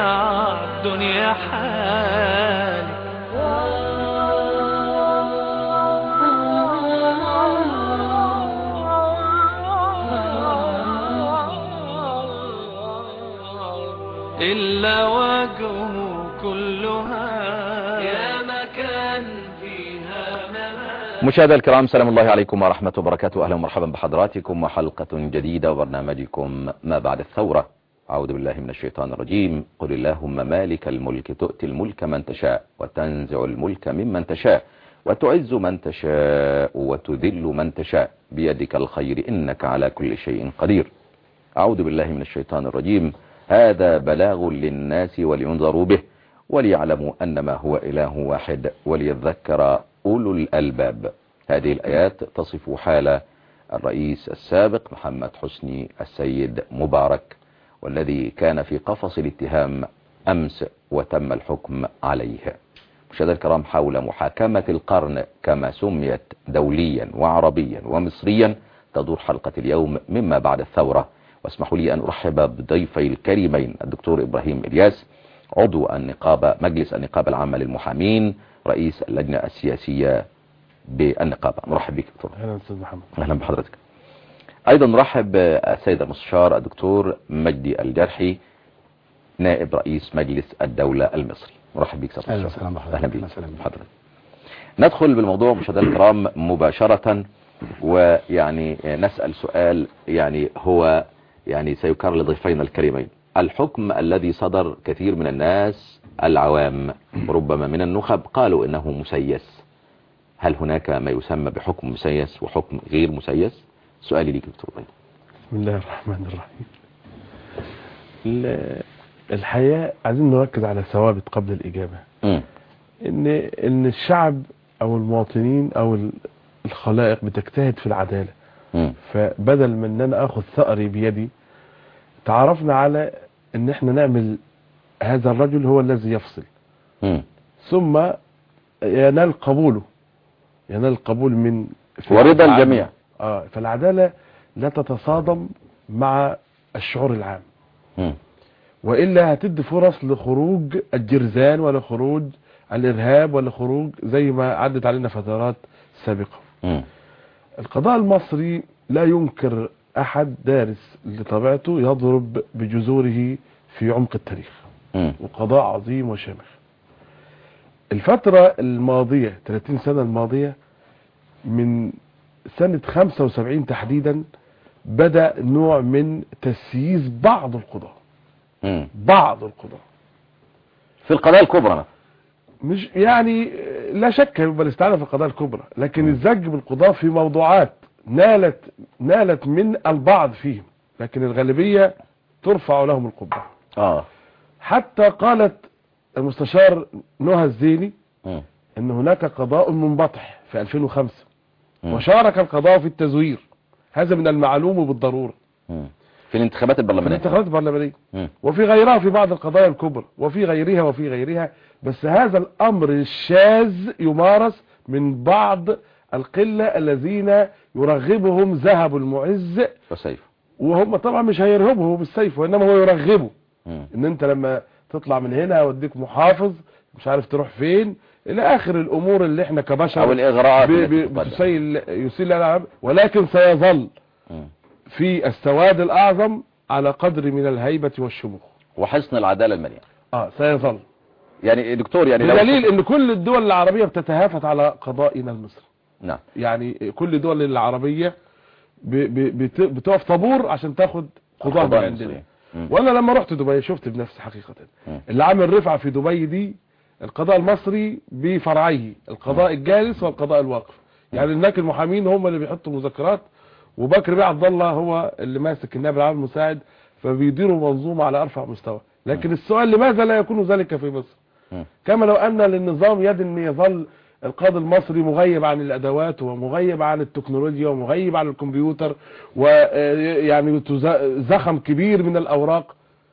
الدنيا حالي إلا وجهه كلها يا مكان فيها ممات مشاهدي الكرام سلام الله عليكم ورحمة وبركاته أهلا ومرحبا بحضراتكم وحلقة جديدة وبرنامجكم ما بعد الثورة أعوذ بالله من الشيطان الرجيم قل اللهم مالك الملك تؤتي الملك من تشاء وتنزع الملك ممن تشاء وتعز من تشاء وتذل من تشاء بيدك الخير إنك على كل شيء قدير أعوذ بالله من الشيطان الرجيم هذا بلاغ للناس ولينظروا به وليعلموا أنما هو إله واحد وليذكر أولو الألباب هذه الآيات تصف حال الرئيس السابق محمد حسني السيد مبارك والذي كان في قفص الاتهام أمس وتم الحكم عليه مشاهدي الكرام حول محاكمة القرن كما سميت دوليا وعربيا ومصريا تدور حلقة اليوم مما بعد الثورة واسمحوا لي أن أرحب بضيفي الكريمين الدكتور إبراهيم إلياس عضو النقابة مجلس النقابة العامة للمحامين رئيس اللجنة السياسية بالنقابة مرحب بك دكتور اهلا استاذ محمد أهلا بحضرتك أيضا نرحب بالسيد المستشار الدكتور مجدي الجرحي نائب رئيس مجلس الدولة المصري مرحب بك سيد أهلا المستشار. وسهلا بحضرتك. أهلا أهلا بك وسهلا بك. حضرتك ندخل بالموضوع مشاهدينا الكرام مباشرة ويعني نسأل سؤال يعني هو يعني سيكرر لضيفينا الكريمين الحكم الذي صدر كثير من الناس العوام ربما من النخب قالوا انه مسيس هل هناك ما يسمى بحكم مسيس وحكم غير مسيس سؤالي ليك دكتور إبراهيم. بسم الله الرحمن الرحيم ال- الحياة عايزين نركز على ثوابت قبل الإجابة مم. إن إن الشعب أو المواطنين أو ال- الخلائق بتجتهد في العدالة مم. فبدل من إن أنا آخذ ثأري بيدي تعرفنا على إن إحنا نعمل هذا الرجل هو الذي يفصل مم. ثم ينال قبوله ينال القبول من في ورضا العدل. الجميع. اه فالعدالة لا تتصادم مع الشعور العام مم. وإلا هتدي فرص لخروج الجرذان ولا خروج الإرهاب ولا خروج زي ما عدت علينا فترات سابقة مم. القضاء المصري لا ينكر أحد دارس لطبيعته يضرب بجذوره في عمق التاريخ مم. وقضاء عظيم وشامخ الفترة الماضية 30 سنة الماضية من سنة 75 تحديدا بدأ نوع من تسييس بعض القضاء مم. بعض القضاء في القضايا الكبرى مثلا. مش يعني لا شك يبقى الاستعانة في القضايا الكبرى لكن الزج بالقضاء في موضوعات نالت نالت من البعض فيهم لكن الغالبية ترفع لهم القبعة اه حتى قالت المستشار نهى الزيني مم. ان هناك قضاء منبطح في 2005 مم. وشارك القضاء في التزوير هذا من المعلوم بالضرورة مم. في الانتخابات في البرلمانية الانتخابات البرلمانية مم. وفي غيرها في بعض القضايا الكبرى وفي غيرها وفي غيرها بس هذا الامر الشاذ يمارس من بعض القلة الذين يرغبهم ذهب المعز وسيف وهم طبعا مش هيرهبه بالسيف وانما هو يرغبه مم. ان انت لما تطلع من هنا اوديك محافظ مش عارف تروح فين الى اخر الامور اللي احنا كبشر او الاغراءات ب- التي ب- تقدم. بتسيل يسيل الالعاب ولكن سيظل مم. في السواد الاعظم على قدر من الهيبة والشموخ وحسن العدالة المالية اه سيظل يعني دكتور يعني لو بدليل ان كل الدول العربية بتتهافت على قضائنا المصري نعم يعني كل الدول العربية ب- ب- بت- بتقف طابور عشان تاخد قضاء من القضاء عندنا المصري. مم. وانا لما رحت دبي شفت بنفسي حقيقة مم. اللي عامل رفعة في دبي دي القضاء المصري بفرعيه القضاء الجالس والقضاء الواقف يعني هناك المحامين هم اللي بيحطوا مذكرات وبكر بيه عبد الله هو اللي ماسك النائب العام المساعد فبيديروا منظومة على ارفع مستوى لكن السؤال لماذا لا يكون ذلك في مصر مم. كما لو ان للنظام يد ان يظل القاضي المصري مغيب عن الادوات ومغيب عن التكنولوجيا ومغيب عن الكمبيوتر ويعني زخم كبير من الاوراق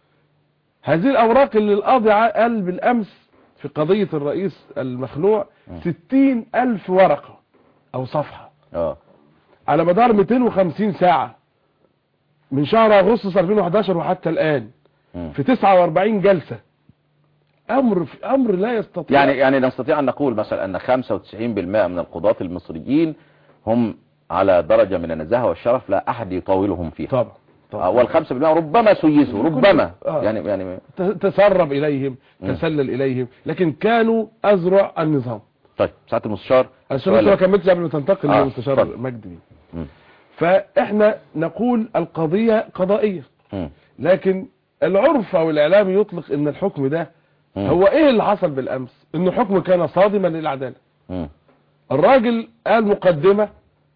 هذه الاوراق اللي القاضي قال بالامس في قضية الرئيس المخلوع ستين الف ورقة او صفحة اه على مدار 250 ساعة من شهر اغسطس 2011 وحتى الان مم. في 49 جلسة امر امر لا يستطيع يعني يعني نستطيع أن نقول مثلا أن 95% من القضاة المصريين هم على درجة من النزاهة والشرف لا أحد يطاولهم فيها طبعا طبعا والخمسة بالمئة ربما سيسوا ربما آه. يعني يعني ت- تسرب اليهم مم. تسلل اليهم لكن كانوا ازرع النظام طيب ساعة المستشار عشان بس ما كملتش قبل ما تنتقل آه، للمستشار اتفضل. مجدي مم. فاحنا نقول القضية قضائية مم. لكن العرف او الاعلام يطلق ان الحكم ده مم. هو ايه اللي حصل بالامس انه حكم كان صادما للعدالة مم. الراجل قال مقدمة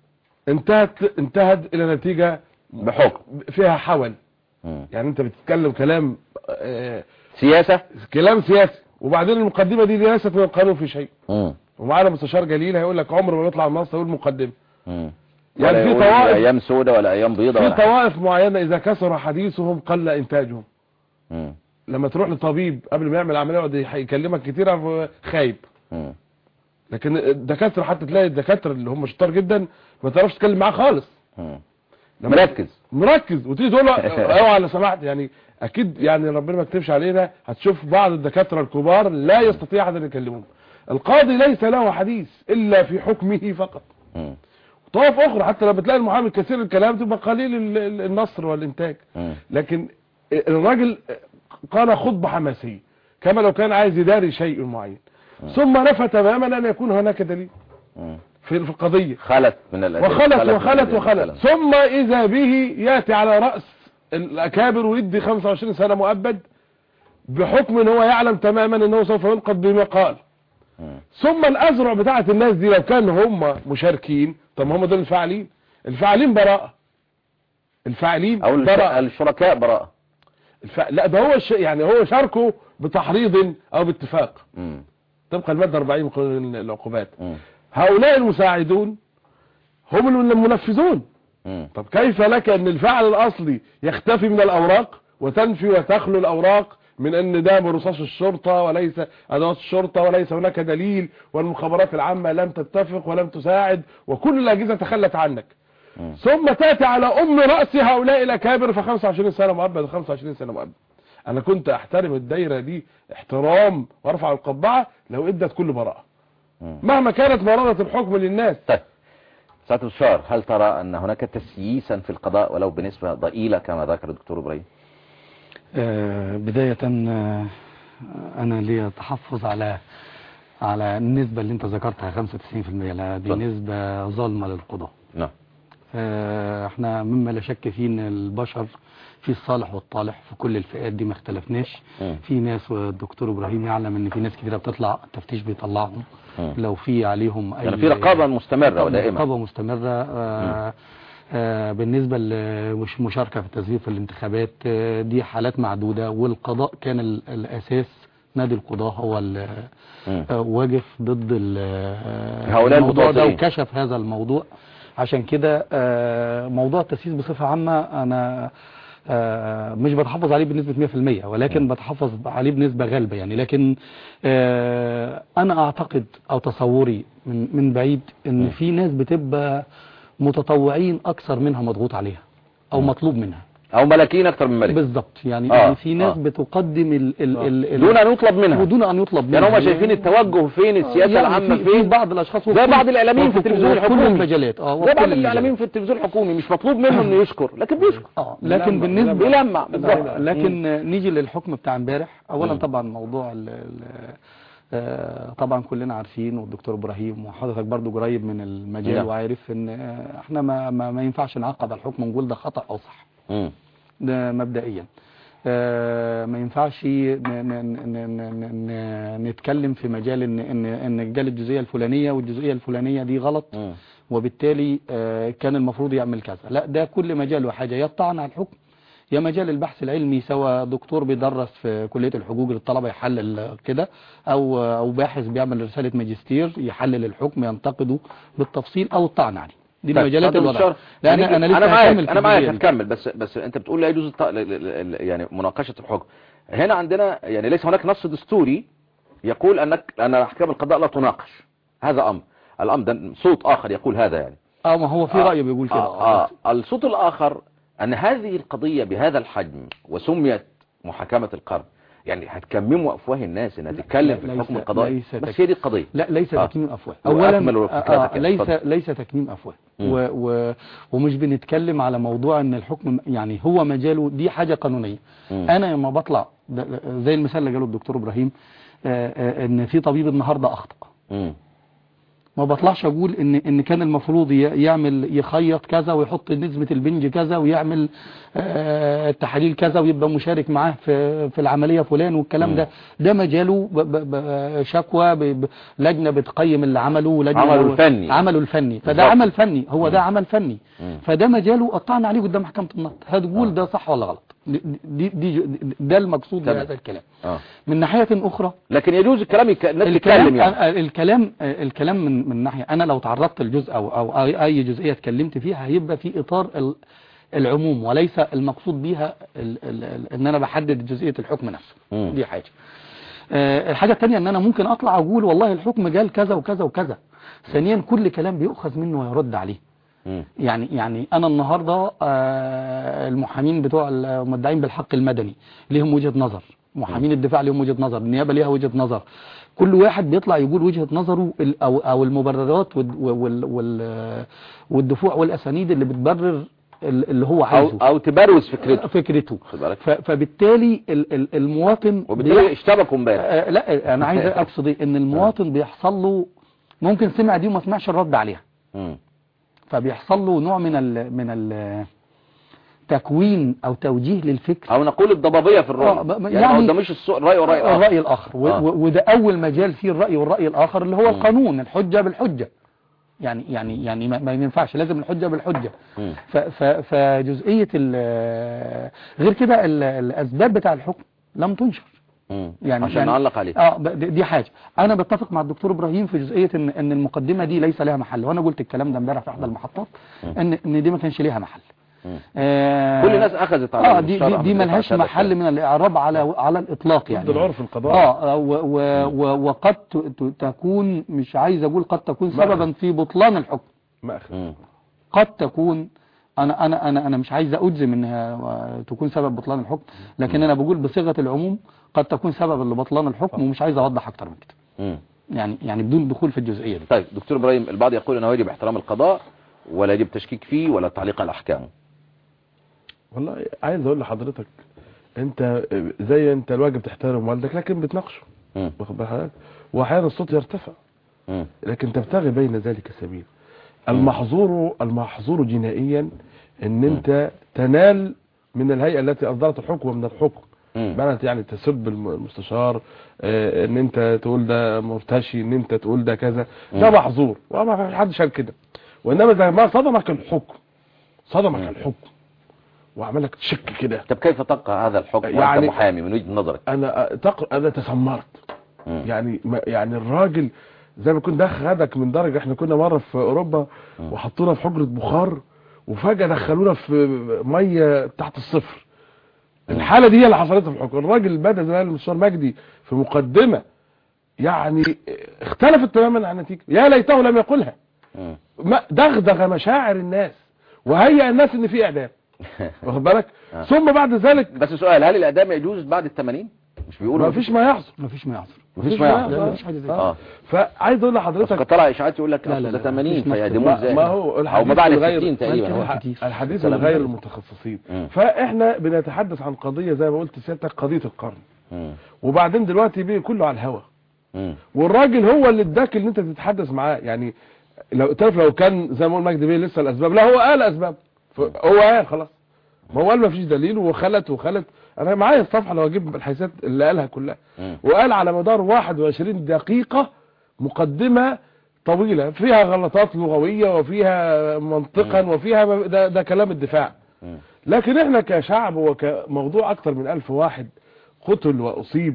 انتهت انتهت الى نتيجة بحكم فيها حول مم. يعني انت بتتكلم كلام آه سياسة كلام سياسي وبعدين المقدمة دي ليست من القانون في شيء مم. ومعانا مستشار جليل هيقول لك عمر ما بيطلع النص يقول مقدمة مم. يعني ولا في يقول طوائف- أيام سودة ولا أيام بيضة في ولا حاجة. طوائف معينة اذا كثر حديثهم قل انتاجهم مم. لما تروح لطبيب قبل ما يعمل عملية يقعد يكلمك كتير عن- خايب مم. لكن الدكاترة حتى تلاقي الدكاترة اللي هم شطار جدا ما تعرفش تتكلم معاه خالص مم. لما- مركز مركز وتيجي تقول له اوعى لو سمحت يعني اكيد يعني ربنا ما يكتبش علينا هتشوف بعض الدكاتره الكبار لا يستطيع احد ان يكلمهم القاضي ليس له حديث الا في حكمه فقط مم. طوائف اخرى حتى لما تلاقي المحامي كثير الكلام تبقى قليل ال- ال- النصر والانتاج مم. لكن الراجل قال خطبه حماسيه كما لو كان عايز يداري شيء معين ثم نفى تماما ان يكون هناك دليل مم. في في القضيه خلت من الأدلة وخلت من وخلت الأدلة وخلت مثلاً. ثم إذا به يأتي على رأس الأكابر ويدي 25 سنة مؤبد بحكم ان هو يعلم تماما انه سوف ينقض بما قال مم. ثم الأزرع بتاعت الناس دي لو كانوا هم مشاركين طب ما هم دول الفاعلين الفاعلين براءة الفاعلين أو الش- براءة الشركاء براءة الف... لا ده هو الش... يعني هو شاركه بتحريض أو باتفاق مم. طبقا المادة 40 من قانون العقوبات مم. هؤلاء المساعدون هم المنفذون مم. طب كيف لك ان الفعل الاصلي يختفي من الاوراق وتنفي وتخلو الاوراق من ان ده برصاص الشرطة وليس ادوات الشرطة وليس هناك دليل والمخابرات العامة لم تتفق ولم تساعد وكل الاجهزة تخلت عنك مم. ثم تاتي على ام راس هؤلاء الاكابر في 25 سنة مؤبد و25 سنة مؤبد انا كنت احترم الدايرة دي احترام وارفع القبعة لو ادت كل براءة مم. مهما كانت مرارة الحكم للناس طيب سعادة الشار هل ترى أن هناك تسييسا في القضاء ولو بنسبة ضئيلة كما ذكر الدكتور إبراهيم آه، بداية آه، أنا لي تحفظ على على النسبة اللي أنت ذكرتها 95% لا دي اتفضل. نسبة ظالمة للقضاء نعم آه، احنا مما لا شك فيه ان البشر في الصالح والطالح في كل الفئات دي ما اختلفناش مم. في ناس والدكتور ابراهيم يعلم ان في ناس كتيره بتطلع التفتيش بيطلعهم مم. لو في عليهم اي يعني في رقابة مستمرة طبعاً ودائمة رقابه مستمره آه آه بالنسبه للمشاركه في التزوير في الانتخابات آه دي حالات معدوده والقضاء كان ال- الاساس نادي القضاء هو ال- مم. آه، واقف ضد ال- آه، هؤلاء الموضوع ده المتواطئين. وكشف هذا الموضوع عشان كده آه، موضوع التسييس بصفة عامة أنا آه، مش بتحفظ عليه بنسبة 100% ولكن بتحفظ عليه بنسبة غالبة يعني لكن آه، أنا أعتقد أو تصوري من من بعيد إن في ناس بتبقى متطوعين أكثر منها مضغوط عليها أو مطلوب منها أو ملاكين أكثر من ملك بالظبط يعني آه، يعني في ناس آه. بتقدم ال ال ال ال دون أن يطلب منها ودون أن يطلب يعني منها هم شايفين التوجه فين السياسة يعني العامة في- في فين بعض الأشخاص زي وفي- بعض الإعلاميين في وفي- التلفزيون وفي كل الحكومي المجالات اه زي وفي بعض كل الإعلاميين المجالات. في التلفزيون الحكومي مش مطلوب منه إنه يشكر لكن بيشكر اه لكن يلمع- بالنسبه بيلمع بالظبط لكن نيجي للحكم بتاع امبارح اولا مم. طبعا موضوع ال ال آه، طبعا كلنا عارفين والدكتور ابراهيم وحضرتك برضو قريب من المجال نعم. وعارف ان آه، احنا ما, ما, ما ينفعش نعقد على الحكم ونقول ده خطا او صح مم. ده مبدئيا آه، ما ينفعش ن- ن- ن- ن- ن- نتكلم في مجال ان ان ان جال الجزئيه الفلانيه والجزئيه الفلانيه دي غلط مم. وبالتالي آه، كان المفروض يعمل كذا لا ده كل مجال وحاجة يا الطعن على الحكم يا مجال البحث العلمي سواء دكتور بيدرس في كلية الحقوق للطلبة يحلل كده أو أو باحث بيعمل رسالة ماجستير يحلل الحكم ينتقده بالتفصيل أو الطعن عليه دي طيب، المجالات سعادة الوضعية المستشار، لا أنا هنيجي- أنا لسه انا هكمل معاك في انا معاك الجزئية دي. هتكمل بس بس انت بتقول لا يجوز الط... ل- ل- ل- يعني مناقشه الحكم هنا عندنا يعني ليس هناك نص دستوري يقول انك ان احكام القضاء لا تناقش هذا امر الامر ده صوت اخر يقول هذا يعني اه ما هو في آه، رأي بيقول كده آه آه الصوت الاخر ان هذه القضيه بهذا الحجم وسميت محاكمه القرن يعني هتكمموا افواه الناس انها تتكلم في لا، الحكم ليس- القضائي ليس بس تك- هي دي القضيه لا ليس آه. تكميم افواه وأكمل اولا فكرتك آه يا ليس اتفضل. ليس تكميم افواه مم. و و ومش بنتكلم على موضوع ان الحكم يعني هو مجاله دي حاجه قانونيه مم. انا لما بطلع ده- زي المثال اللي قاله الدكتور ابراهيم آه، آه، ان في طبيب النهارده اخطا مم. ما بطلعش اقول ان ان كان المفروض ي- يعمل يخيط كذا ويحط نسبة البنج كذا ويعمل آه، التحاليل كذا ويبقى مشارك معاه في في العملية فلان والكلام ده ده مجاله ب- ب- ب- شكوى ب- ب- لجنة بتقيم اللي عمله ولجنة عمله الفني. عمله الفني فده بالظبط. عمل فني هو ده عمل فني مم. فده مجاله قطعنا عليه قدام محكمة النقد هتقول آه. ده صح ولا غلط دي, دي, دي ده المقصود تمام. بهذا الكلام اه من ناحية أخرى لكن يجوز الكلام يك... الناس الكلام تتكلم يعني آه، الكلام آه، الكلام من من ناحيه انا لو تعرضت لجزء او او اي أي جزئيه اتكلمت فيها هيبقى في اطار ال- العموم وليس المقصود بيها ال ال ال ان انا بحدد جزئيه الحكم نفسه مم. دي حاجه آه، الحاجه الثانيه ان انا ممكن اطلع اقول والله الحكم قال كذا وكذا وكذا ثانيا كل كلام بيؤخذ منه ويرد عليه مم. يعني يعني انا النهارده آه، المحامين بتوع المدعين بالحق المدني ليهم وجهة نظر محامين الدفاع ليهم وجهة نظر النيابة ليها وجهة نظر كل واحد بيطلع يقول وجهة نظره ال- او او المبررات وال وال وال والدفوع والاسانيد اللي بتبرر ال- اللي هو او عايزه او تبروز فكرته فكرته خد بالك ف- فبالتالي ال- ال- المواطن وبالتالي بيح- اشتبكوا امبارح آه، لا انا عايز اقصد ايه ان المواطن بيحصل له ممكن سمع دي وما سمعش الرد عليها مم. فبيحصل له نوع من ال من ال تكوين او توجيه للفكر او نقول الضبابيه في الراي آه، ب- يعني, يعني- ما قداميش السوق الراي وراي الاخر الرأي الآخر و- آه. و- وده أول مجال فيه الرأي والرأي الآخر اللي هو مم. القانون الحجة بالحجة يعني يعني يعني ما, ما ينفعش لازم الحجة بالحجة مم. ف- ف- فجزئية ال- غير كده ال- الأسباب بتاع الحكم لم تنشر مم. يعني عشان يعني نعلق عليه اه ب- دي دي حاجه انا بتفق مع الدكتور ابراهيم في جزئيه ان ان المقدمه دي ليس لها محل وانا قلت الكلام ده امبارح في احدى المحطات ان ان دي ما كانش ليها محل مم. آه كل الناس اخذت على اه دي دي, الشرع دي من ملهاش الإطاعة محل من الاعراب على على الاطلاق يعني ضد العرف القضائي اه و و و وقد ت- ت- تكون مش عايز اقول قد تكون مأخذ. سببا في بطلان الحكم مأخذ مم. قد تكون انا انا انا انا مش عايز اجزم انها آه، تكون سبب بطلان الحكم لكن انا بقول بصيغه العموم قد تكون سبب لبطلان الحكم ومش عايز اوضح اكتر من كده مم. يعني يعني بدون دخول في الجزئيه دي طيب دكتور ابراهيم البعض يقول انه يجب احترام القضاء ولا يجب تشكيك فيه ولا التعليق على احكامه والله عايز اقول لحضرتك انت زي انت الواجب تحترم والدك لكن بتناقشه مم. واخد بال حضرتك واحيانا الصوت يرتفع مم. لكن تبتغي بين ذلك سبيل المحظور المحظور جنائيا ان انت تنال من الهيئه التي اصدرت الحكم ومن الحكم مم. بنت يعني تسب الم- المستشار آه، ان انت تقول ده مرتشي ان انت تقول ده كذا ده مم. محظور وما في حد شال كده وانما زي ما صدمك الحكم صدمك مم. الحكم وعمل لك تشك كده طب كيف تقع هذا الحكم وانت يعني- محامي من وجهة نظرك انا تقرا انا تسمرت مم. يعني ما يعني الراجل زي ما كنت دخلك من درجه احنا كنا مره في اوروبا مم. وحطونا في حجره بخار وفجاه دخلونا في ميه تحت الصفر الحاله دي هي اللي حصلت في الحكم الراجل بدا زي ما قال المستشار مجدي في مقدمه يعني اختلفت تماما عن النتيجه يا ليته لم يقولها مم. ما دغدغ مشاعر الناس وهيئ الناس ان في اعدام واخد بالك آه. ثم بعد ذلك بس سؤال هل الاعدام يجوز بعد الثمانين مش بيقولوا ما فيش ما يحصل مفيش ما يعصر مفيش ما يحصل لا، مفيش حاجة زي اه فعايز اقول بس لحضرتك قد طلع اشاعات يقول لك لا، أصل لا، ده لا، 80 مفيش فيعدموه ما, ازاي ما هو او الحديث ما بعد الغير 60 تقريبا ما هو. يمكن. كتير. الحديث كلام الغير ده. المتخصصين مم. فاحنا بنتحدث عن قضية زي ما قلت سيادتك قضية القرن مم. وبعدين دلوقتي بيه كله على الهوا مم. والراجل هو اللي اداك اللي انت تتحدث معاه يعني لو تعرف لو كان زي ما قول مجدي بيه لسه الاسباب لا هو قال اسباب ف- هو قال خلاص ما هو قال ما فيش دليل وخلت وخلت انا معايا الصفحه لو اجيب الحيثيات اللي قالها كلها مم. وقال على مدار 21 دقيقة مقدمة طويلة فيها غلطات لغوية وفيها منطقا وفيها ده, ده كلام الدفاع مم. لكن احنا كشعب وكموضوع اكتر من الف واحد قتل واصيب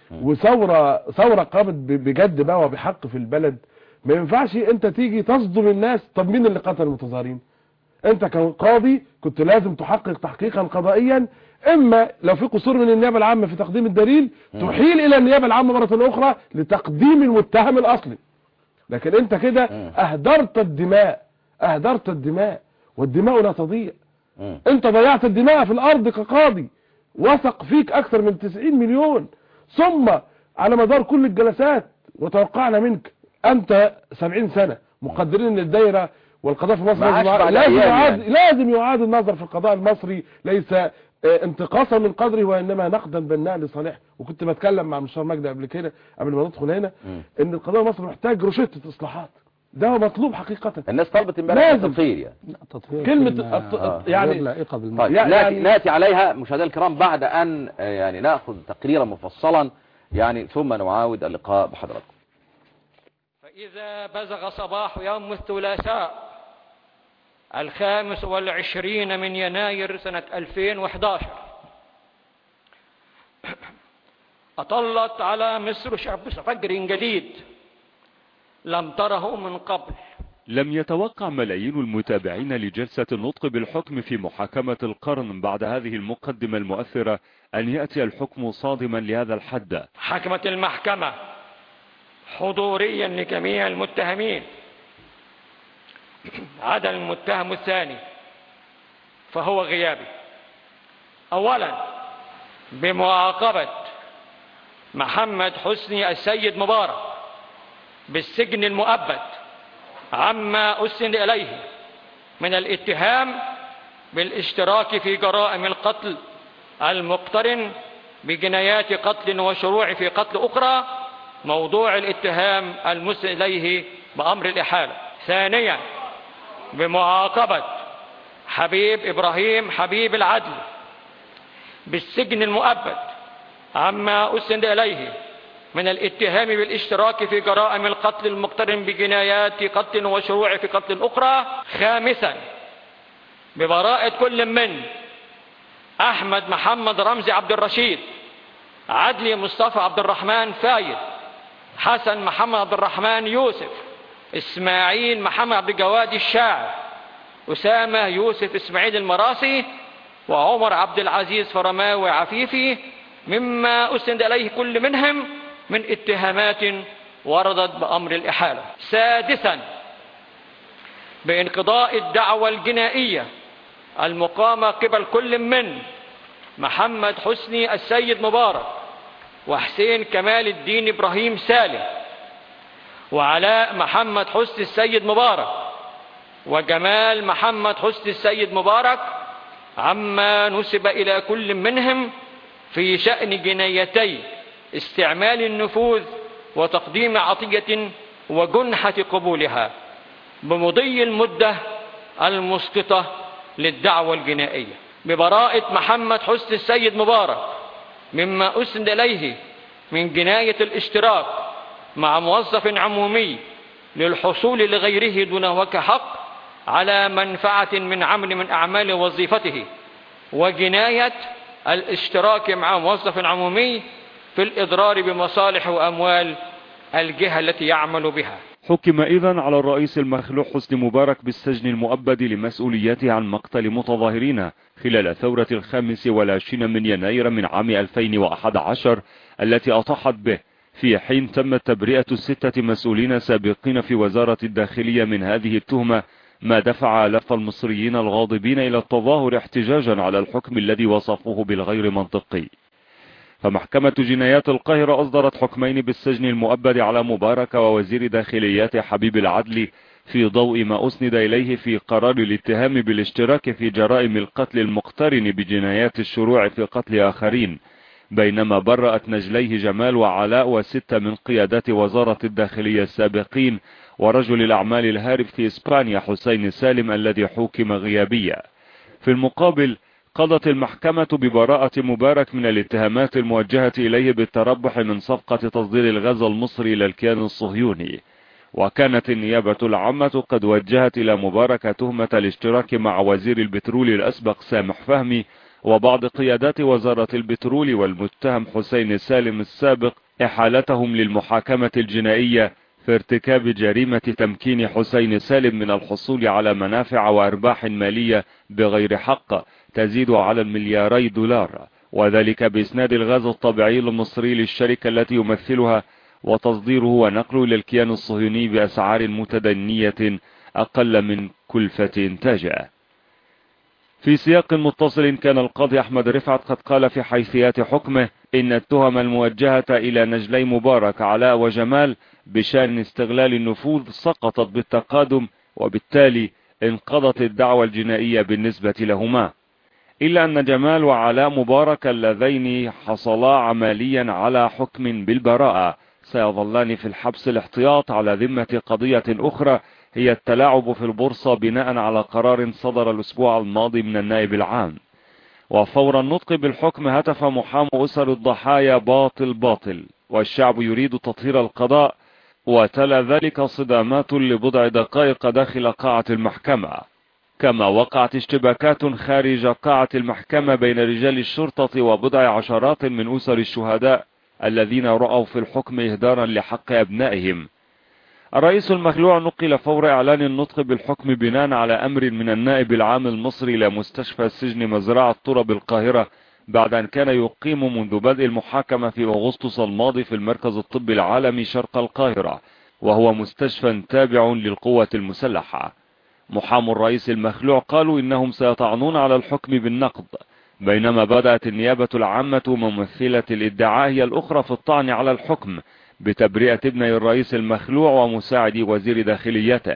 وثورة ثورة قامت ب- بجد بقى وبحق في البلد ما ينفعش انت تيجي تصدم الناس طب مين اللي قتل المتظاهرين انت كقاضي كنت لازم تحقق تحقيقا قضائيا اما لو في قصور من النيابه العامه في تقديم الدليل تحيل الى النيابه العامه مره اخرى لتقديم المتهم الاصلي لكن انت كده مم. اهدرت الدماء اهدرت الدماء والدماء لا تضيع مم. انت ضيعت الدماء في الارض كقاضي وثق فيك اكثر من 90 مليون ثم على مدار كل الجلسات وتوقعنا منك انت 70 سنة مقدرين ان الدايرة والقضاء في مصر ما لازم, أشبع لازم, الأيام يعاد يعني. لازم يعاد النظر في القضاء المصري ليس آه، انتقاصا من قدره وانما نقدا بناء لصالحه وكنت بتكلم مع مستشار مجدي قبل كده قبل ما ندخل هنا مم. ان القضاء المصري محتاج روشته اصلاحات ده هو مطلوب حقيقة الناس طلبت امبارح لازم. التطهير يعني لا، تطهير كلمة كلمة الت- آه. يعني غير لائقة بالمرة طيب يعني- ناتي, ناتي عليها مشاهدينا الكرام بعد ان آه، يعني ناخذ تقريرا مفصلا يعني ثم نعاود اللقاء بحضراتكم فإذا بزغ صباح يوم الثلاثاء الخامس والعشرين من يناير سنة 2011 أطلت على مصر شمس فجر جديد لم تره من قبل لم يتوقع ملايين المتابعين لجلسة النطق بالحكم في محاكمة القرن بعد هذه المقدمة المؤثرة أن يأتي الحكم صادما لهذا الحد حكمت المحكمة حضوريا لجميع المتهمين عدا المتهم الثاني فهو غيابي أولا بمعاقبة محمد حسني السيد مبارك بالسجن المؤبد عما أسند إليه من الاتهام بالاشتراك في جرائم القتل المقترن بجنايات قتل وشروع في قتل أخرى موضوع الاتهام المسند إليه بأمر الإحالة ثانيا بمعاقبة حبيب إبراهيم حبيب العدل بالسجن المؤبد عما أسند إليه من الاتهام بالاشتراك في جرائم القتل المقترن بجنايات قتل وشروع في قتل أخرى خامسا ببراءة كل من أحمد محمد رمزي عبد الرشيد عدلي مصطفى عبد الرحمن فايد حسن محمد عبد الرحمن يوسف إسماعيل محمد عبد الجواد الشاعر أسامة يوسف إسماعيل المراسي وعمر عبد العزيز فرماوي عفيفي مما أسند إليه كل منهم من اتهامات وردت بأمر الإحالة سادسا بانقضاء الدعوة الجنائية المقامة قبل كل من محمد حسني السيد مبارك وحسين كمال الدين إبراهيم سالم وعلاء محمد حسني السيد مبارك وجمال محمد حسني السيد مبارك عما نسب إلى كل منهم في شأن جنايتي استعمال النفوذ وتقديم عطية وجنحة قبولها بمضي المدة المسقطة للدعوة الجنائية ببراءة محمد حسن السيد مبارك مما أسند إليه من جناية الاشتراك مع موظف عمومي للحصول لغيره دون وجه حق على منفعة من عمل من أعمال وظيفته وجناية الاشتراك مع موظف عمومي في الإضرار بمصالح وأموال الجهة التي يعمل بها حكم إذن على الرئيس المخلوع حسني مبارك بالسجن المؤبد لمسؤوليته عن مقتل متظاهرين خلال ثورة الخامس والعشرين من يناير من عام 2011 التي أطاحت به في حين تمت تبرئة الستة مسؤولين سابقين في وزارة الداخلية من هذه التهمة ما دفع آلاف المصريين الغاضبين إلى التظاهر احتجاجا على الحكم الذي وصفوه بالغير منطقي فمحكمة جنايات القاهرة أصدرت حكمين بالسجن المؤبد على مبارك ووزير داخليات حبيب العدل في ضوء ما أسند إليه في قرار الاتهام بالاشتراك في جرائم القتل المقترن بجنايات الشروع في قتل آخرين بينما برأت نجليه جمال وعلاء وستة من قيادات وزارة الداخلية السابقين ورجل الأعمال الهارب في إسبانيا حسين سالم الذي حوكم غيابيا في المقابل قضت المحكمة ببراءة مبارك من الاتهامات الموجهة إليه بالتربح من صفقة تصدير الغاز المصري إلى الكيان الصهيوني وكانت النيابة العامة قد وجهت إلى مبارك تهمة الاشتراك مع وزير البترول الأسبق سامح فهمي وبعض قيادات وزارة البترول والمتهم حسين سالم السابق إحالتهم للمحاكمة الجنائية في ارتكاب جريمة تمكين حسين سالم من الحصول على منافع وأرباح مالية بغير حق تزيد على الملياري دولار وذلك بإسناد الغاز الطبيعي المصري للشركة التي يمثلها وتصديره ونقله إلى الكيان الصهيوني بأسعار متدنية أقل من كلفة إنتاجه في سياق متصل كان القاضي أحمد رفعت قد قال في حيثيات حكمه إن التهم الموجهة إلى نجلي مبارك علاء وجمال بشأن استغلال النفوذ سقطت بالتقادم وبالتالي انقضت الدعوة الجنائية بالنسبة لهما إلا أن جمال وعلاء مبارك اللذين حصلا عمليا على حكم بالبراءة سيظلان في الحبس الاحتياط على ذمة قضية أخرى هي التلاعب في البورصة بناء على قرار صدر الأسبوع الماضي من النائب العام وفور النطق بالحكم هتف محام أسر الضحايا باطل باطل والشعب يريد تطهير القضاء وتلا ذلك صدامات لبضع دقائق داخل قاعة المحكمة كما وقعت اشتباكات خارج قاعة المحكمة بين رجال الشرطة وبضع عشرات من أسر الشهداء الذين رأوا في الحكم إهدارا لحق أبنائهم الرئيس المخلوع نقل فور إعلان النطق بالحكم بناء على أمر من النائب العام المصري إلى مستشفى السجن مزرعة طرب القاهرة بعد أن كان يقيم منذ بدء المحاكمة في أغسطس الماضي في المركز الطبي العالمي شرق القاهرة وهو مستشفى تابع للقوة المسلحة محام الرئيس المخلوع قالوا إنهم سيطعنون على الحكم بالنقض بينما بدأت النيابة العامة ممثلة الادعاء هي الأخرى في الطعن على الحكم بتبرئة ابني الرئيس المخلوع ومساعد وزير داخليته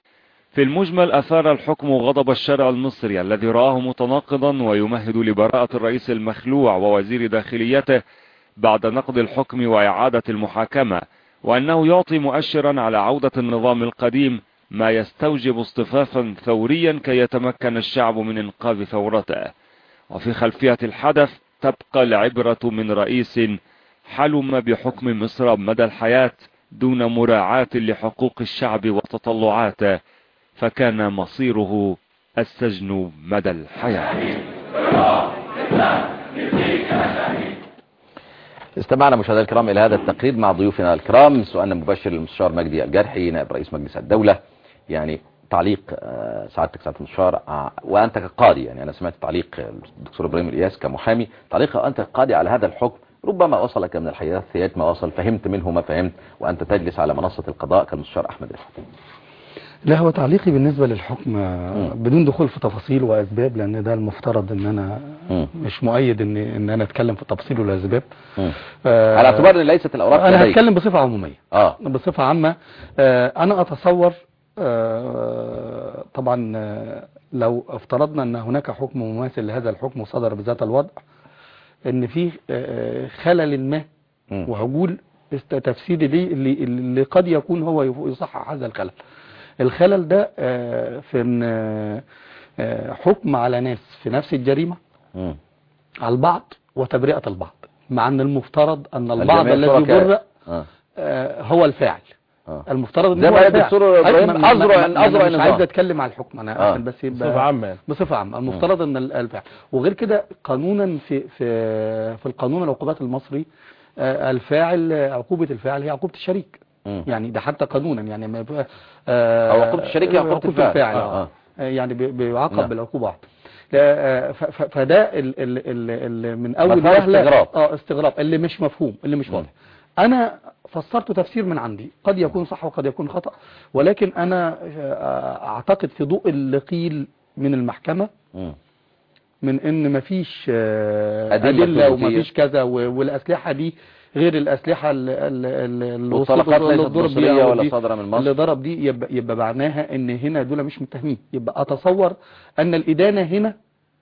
في المجمل أثار الحكم غضب الشارع المصري الذي رآه متناقضا ويمهد لبراءة الرئيس المخلوع ووزير داخليته بعد نقض الحكم وإعادة المحاكمة وأنه يعطي مؤشرا على عودة النظام القديم ما يستوجب اصطفافا ثوريا كي يتمكن الشعب من انقاذ ثورته وفي خلفية الحدث تبقى العبرة من رئيس حلم بحكم مصر مدى الحياة دون مراعاة لحقوق الشعب وتطلعاته فكان مصيره السجن مدى الحياة استمعنا مشاهدينا الكرام إلى هذا التقرير مع ضيوفنا الكرام سؤالنا مباشر للمستشار مجدي الجرحي نائب رئيس مجلس الدولة يعني تعليق آه، سعادتك سعادة المستشار آه، وأنت كقاضي يعني أنا سمعت تعليق الدكتور إبراهيم الإياس كمحامي تعليق أنت قاضي على هذا الحكم ربما وصلك من الحيثيات ما وصل فهمت منه ما فهمت وأنت تجلس على منصة القضاء كالمستشار أحمد رفعت لا هو تعليقي بالنسبة للحكم آه، بدون دخول في تفاصيل وأسباب لأن ده المفترض أن أنا مم. مش مؤيد أن, إن أنا أتكلم في التفاصيل والأسباب مم. آه، على اعتبار أن ليست الأوراق أنا لديك. هتكلم بصفة عمومية آه بصفة عامة آه، أنا أتصور آه، طبعا آه، لو افترضنا أن هناك حكم مماثل لهذا الحكم وصدر بذات الوضع أن فيه آه، خلل ما مم. وعجول است- تفسيري ليه اللي, اللي قد يكون هو يف- يصحح هذا الخلل الخلل ده آه، في ان آه، آه، حكم على ناس في نفس الجريمة مم. على البعض وتبرئة البعض مع ان المفترض ان البعض الجميع الذي شركاء. برئ آه. آه، هو الفاعل آه. المفترض ان زي هو ما قال الفاعل. الدكتور إبراهيم أيوة، ما- ما- أزرع- ما- ما- أزرع أنا مش النظام. عايز اتكلم على الحكم انا آه. عشان بس يبقى بصفة عامة يعني. بصفة عامة المفترض ان ال- الفعل وغير كده قانونا في في في القانون العقوبات المصري آه، الفاعل عقوبة الفاعل هي عقوبة الشريك مم. يعني ده حتى قانونا يعني ما يبقى آه، أو عقوبة الشريك هي عقوبة الفاعل. آه، آه. آه، يعني بي- بيعاقب نعم. بالعقوبة واحدة لا، آه، ف- ف- فده ال ال ال ال من اول مثار وهلة استغراب. اه استغراب اللي مش مفهوم اللي مش مم. واضح انا فسرت تفسير من عندي قد يكون صح وقد يكون خطأ ولكن انا آه، اعتقد في ضوء اللي قيل من المحكمة مم. من ان مفيش آه، أدلة ادله ثبوتية. ومفيش كذا و- والاسلحه دي غير الاسلحه ال- ال- ال- اللي والطلقات وصلت- اللي ليست ضرب مصرية بيها ولا ودي- صادرة من مصر. اللي ضرب دي يبقى, يبقى معناها ان هنا دول مش متهمين يبقى اتصور ان الادانه هنا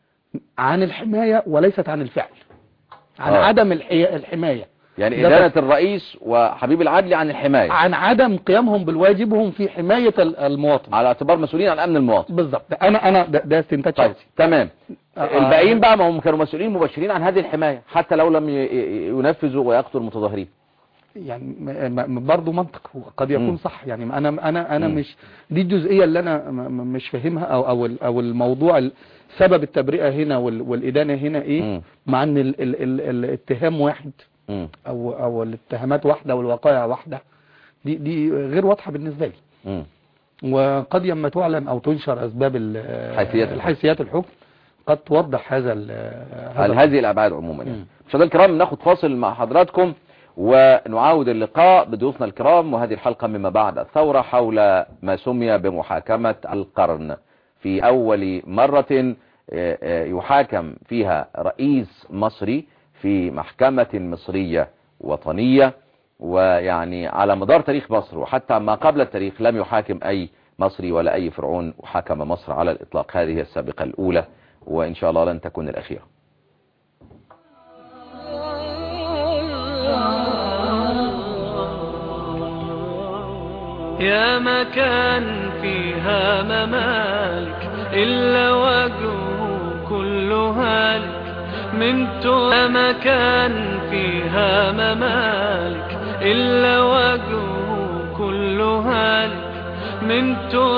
عن الحمايه وليست عن الفعل عن آه. عدم الحي- الحمايه يعني ده إدانة الرئيس وحبيب العدل عن الحماية عن عدم قيامهم بالواجبهم في حمايه ال- المواطن على اعتبار مسؤولين عن أمن المواطن بالظبط انا انا ده, ده استنتاج طيب شخصي تمام آه. الباقيين بقى ما هم كانوا مسؤولين مباشرين عن هذه الحماية حتى لو لم ي- ي- ينفذوا ويقتلوا المتظاهرين يعني م- م- برضه منطق قد يكون مم. صح يعني انا انا انا مم. مش دي الجزئيه اللي انا م- م- مش فاهمها او او ال- او الموضوع ال- سبب التبرئه هنا وال- والادانه هنا ايه مم. مع ان ال ال ال الاتهام واحد مم. او او الاتهامات واحده والوقائع واحده دي دي غير واضحه بالنسبه لي مم. وقد يما تعلن او تنشر اسباب ال- حيثيات الحكم. الحيثيات الحكم قد توضح هذا ال- هل هذا هذه الأبعاد عموما يعني مم. مشاهدينا الكرام ناخد فاصل مع حضراتكم ونعاود اللقاء بضيوفنا الكرام وهذه الحلقة مما بعد الثورة حول ما سمي بمحاكمة القرن في أول مرة آه، آه، يحاكم فيها رئيس مصري في محكمة مصرية وطنية ويعني على مدار تاريخ مصر وحتى ما قبل التاريخ لم يحاكم أي مصري ولا أي فرعون وحكم مصر على الإطلاق هذه هي السابقة الأولى وإن شاء الله لن تكون الأخيرة يا مكان فيها ممالك إلا وجهه كل هالك من ترى يا مكان فيها ممالك إلا وجهه كل هالك من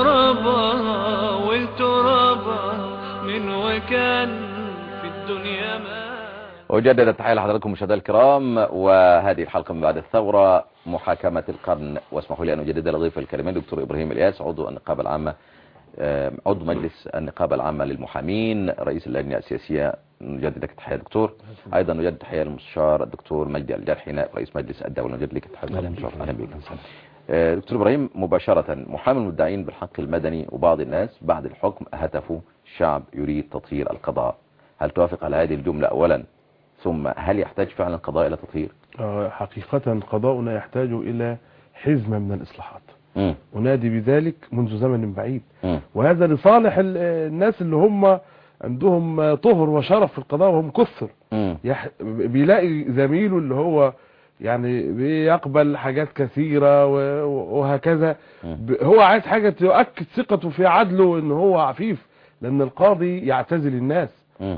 ترابها والترابها من وكان في الدنيا مالك أجدد التحية لحضراتكم مشاهدينا الكرام وهذه الحلقة من بعد الثورة محاكمة القرن واسمحوا لي أن أجدد لضيف الكريمين دكتور إبراهيم الياس عضو النقابة العامة آه، عضو مجلس النقابة العامة للمحامين رئيس اللجنة السياسية نجدد لك التحية دكتور أيضا نجدد التحية للمستشار الدكتور مجدي الجرحي نائب رئيس مجلس الدولة نجدد لك التحية أهلا دكتور. بك. أهلا بك آه، دكتور إبراهيم مباشرة محامي المدعين بالحق المدني وبعض الناس بعد الحكم هتفوا الشعب يريد تطهير القضاء هل توافق على هذه الجملة أولا ثم هل يحتاج فعلا القضاء إلى تطهير آه، حقيقة قضاؤنا يحتاج إلى حزمة من الإصلاحات مم. أنادي بذلك منذ زمن بعيد مم. وهذا لصالح ال- الناس اللي هم عندهم طهر وشرف في القضاء وهم كثر مم. يح... بيلاقي زميله اللي هو يعني بيقبل حاجات كثيرة و- وهكذا مم. ب- هو عايز حاجة تؤكد ثقته في عدله ان هو عفيف لان القاضي يعتزل الناس مم.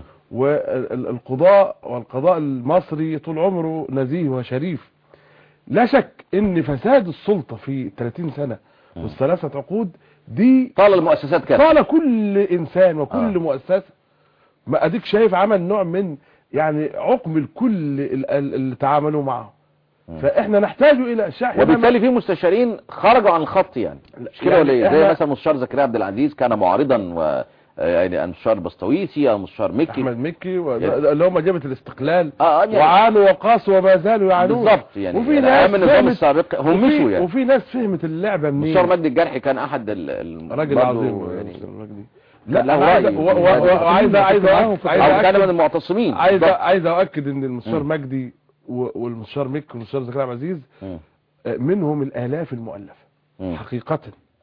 والقضاء والقضاء المصري طول عمره نزيه وشريف لا شك ان فساد السلطة في 30 سنة والثلاثة عقود دي طال المؤسسات كده طال كل انسان وكل آه. مؤسسة ما اديك شايف عمل نوع من يعني عقم الكل ال- ال- اللي تعاملوا معه فاحنا نحتاج الى شح وبالتالي في مستشارين خرجوا عن الخط يعني مش كده يعني ولا ايه إحنا- زي مثلا مستشار زكريا عبد العزيز كان معارضا و يعني المستشار بسطويسي او مستشار مكي احمد مكي و- يعني- اللي هم جبهه الاستقلال اه يعني وعانوا وقاسوا وما زالوا يعانون بالظبط يعني وفي ناس ايام النظام فهمت- السابق هم وفي- مشوا يعني وفي ناس فهمت اللعبه منين مستشار مجدي الجرحي كان احد ال- ال- راجل برضه عظيم يعني مستر مجدي. كان له لا عايز رأي و- و- في و- هذا. وعايز عايز معاهم أؤكد- في عايز او كان من أؤكد- المعتصمين عايز بالظبط. عايز اؤكد ان المستشار مجدي و- والمستشار مكي والمستشار زكريا عبد العزيز مم. آه، منهم الالاف المؤلفه مم. حقيقه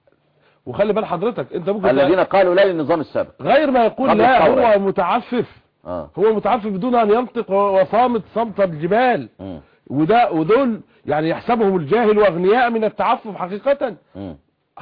وخلي بال حضرتك انت ممكن الذين قالوا لا للنظام السابق غير ما يقول قبل لا الثورة. هو متعفف اه هو متعفف بدون ان ينطق و- وصامت صمت الجبال مم. وده ودول يعني يحسبهم الجاهل واغنياء من التعفف حقيقة مم.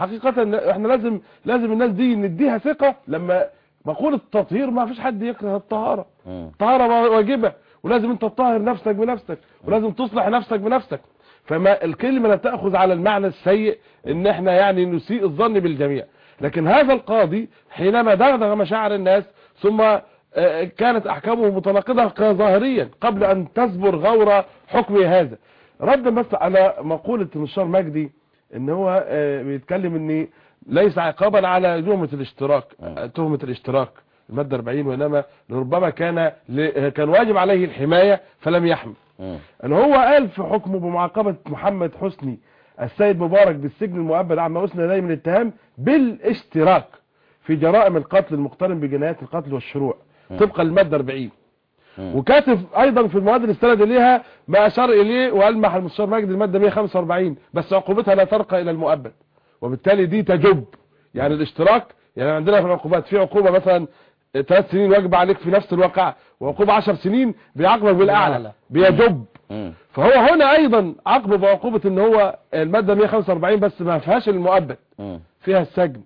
حقيقة احنا لازم لازم الناس دي نديها ثقة لما مقولة التطهير ما فيش حد يكره الطهارة مم. الطهارة واجبة ولازم انت تطهر نفسك بنفسك ولازم تصلح نفسك بنفسك فما الكلمة لا تأخذ على المعنى السيء ان احنا يعني نسيء الظن بالجميع لكن هذا القاضي حينما دغدغ مشاعر الناس ثم آه، كانت احكامه متناقضة ظاهريا قبل ان تسبر غور حكمه هذا ردا بس على مقولة المستشار مجدي ان هو آه، بيتكلم ان ليس عقابا على تهمة الاشتراك آه، تهمة الاشتراك المادة 40 وانما ربما كان ل- كان واجب عليه الحماية فلم يحمي مم. ان هو قال في حكمه بمعاقبة محمد حسني السيد مبارك بالسجن المؤبد عما أسند إليه من الاتهام بالاشتراك في جرائم القتل المقترن بجنايات القتل والشروع طبقا للمادة 40 مم. وكاتب ايضا في المواد اللي استند اليها ما اشار اليه والمح المستشار مجدي الماده 145 بس عقوبتها لا ترقى الى المؤبد وبالتالي دي تجب يعني الاشتراك يعني عندنا في العقوبات في عقوبه مثلا ثلاث سنين واجب عليك في نفس الواقع وعقوبه 10 سنين بيعاقبك بالاعلى بالأعلى. بيجب مم. فهو هنا ايضا عاقبه بعقوبه ان هو الماده 145 بس ما فيهاش المؤبد مم. فيها السجن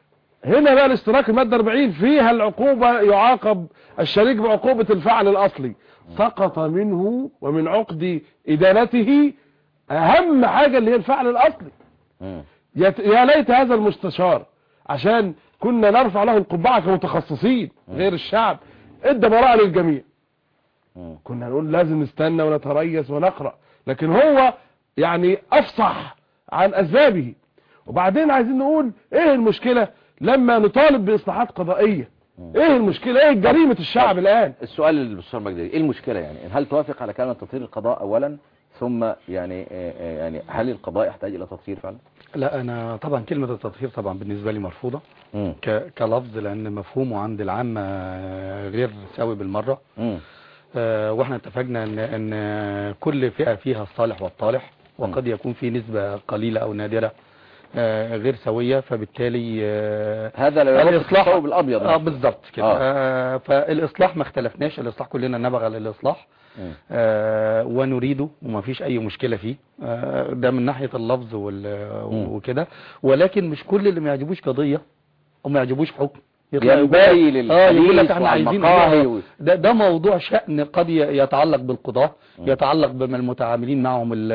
هنا بقى الاشتراك المادة 40 فيها العقوبة يعاقب الشريك بعقوبة الفعل الأصلي سقط منه ومن عقد إدانته أهم حاجة اللي هي الفعل الأصلي مم. يا يا ليت هذا المستشار عشان كنا نرفع له القبعة كمتخصصين غير الشعب ادى براءة للجميع مم. كنا نقول لازم نستنى ونتريث ونقرأ لكن هو يعني افصح عن اسبابه وبعدين عايزين نقول ايه المشكلة لما نطالب باصلاحات قضائية ايه المشكلة ايه جريمة الشعب الان السؤال للمستشار مجدي ايه المشكلة يعني هل توافق على كلمة تطهير القضاء اولا ثم يعني آه، آه، يعني هل القضاء يحتاج الى تطهير فعلا لا انا طبعا كلمه التطهير طبعا بالنسبه لي مرفوضه مم. ك- كلفظ لان مفهومه عند العامه غير سوي بالمره مم. آه، واحنا اتفقنا ان ان كل فئه فيها الصالح والطالح وقد يكون في نسبه قليله او نادره آه، غير سويه فبالتالي آه، هذا لا يرد الإصلاح- الثوب الابيض اه بالظبط كده آه. آه. فالاصلاح ما اختلفناش الاصلاح كلنا نبغى للاصلاح مم. آه ونريده وما فيش اي مشكله فيه آه ده من ناحيه اللفظ وال- مم. وكده ولكن مش كل اللي ما يعجبوش قضيه وما يعجبوش حكم يطلع ينبغي يقول لك- اه يقول لك للحديث احنا عايزين والمقاهي آه، و- ده ده موضوع شأن قد ي- يتعلق بالقضاة يتعلق بما المتعاملين معهم ال-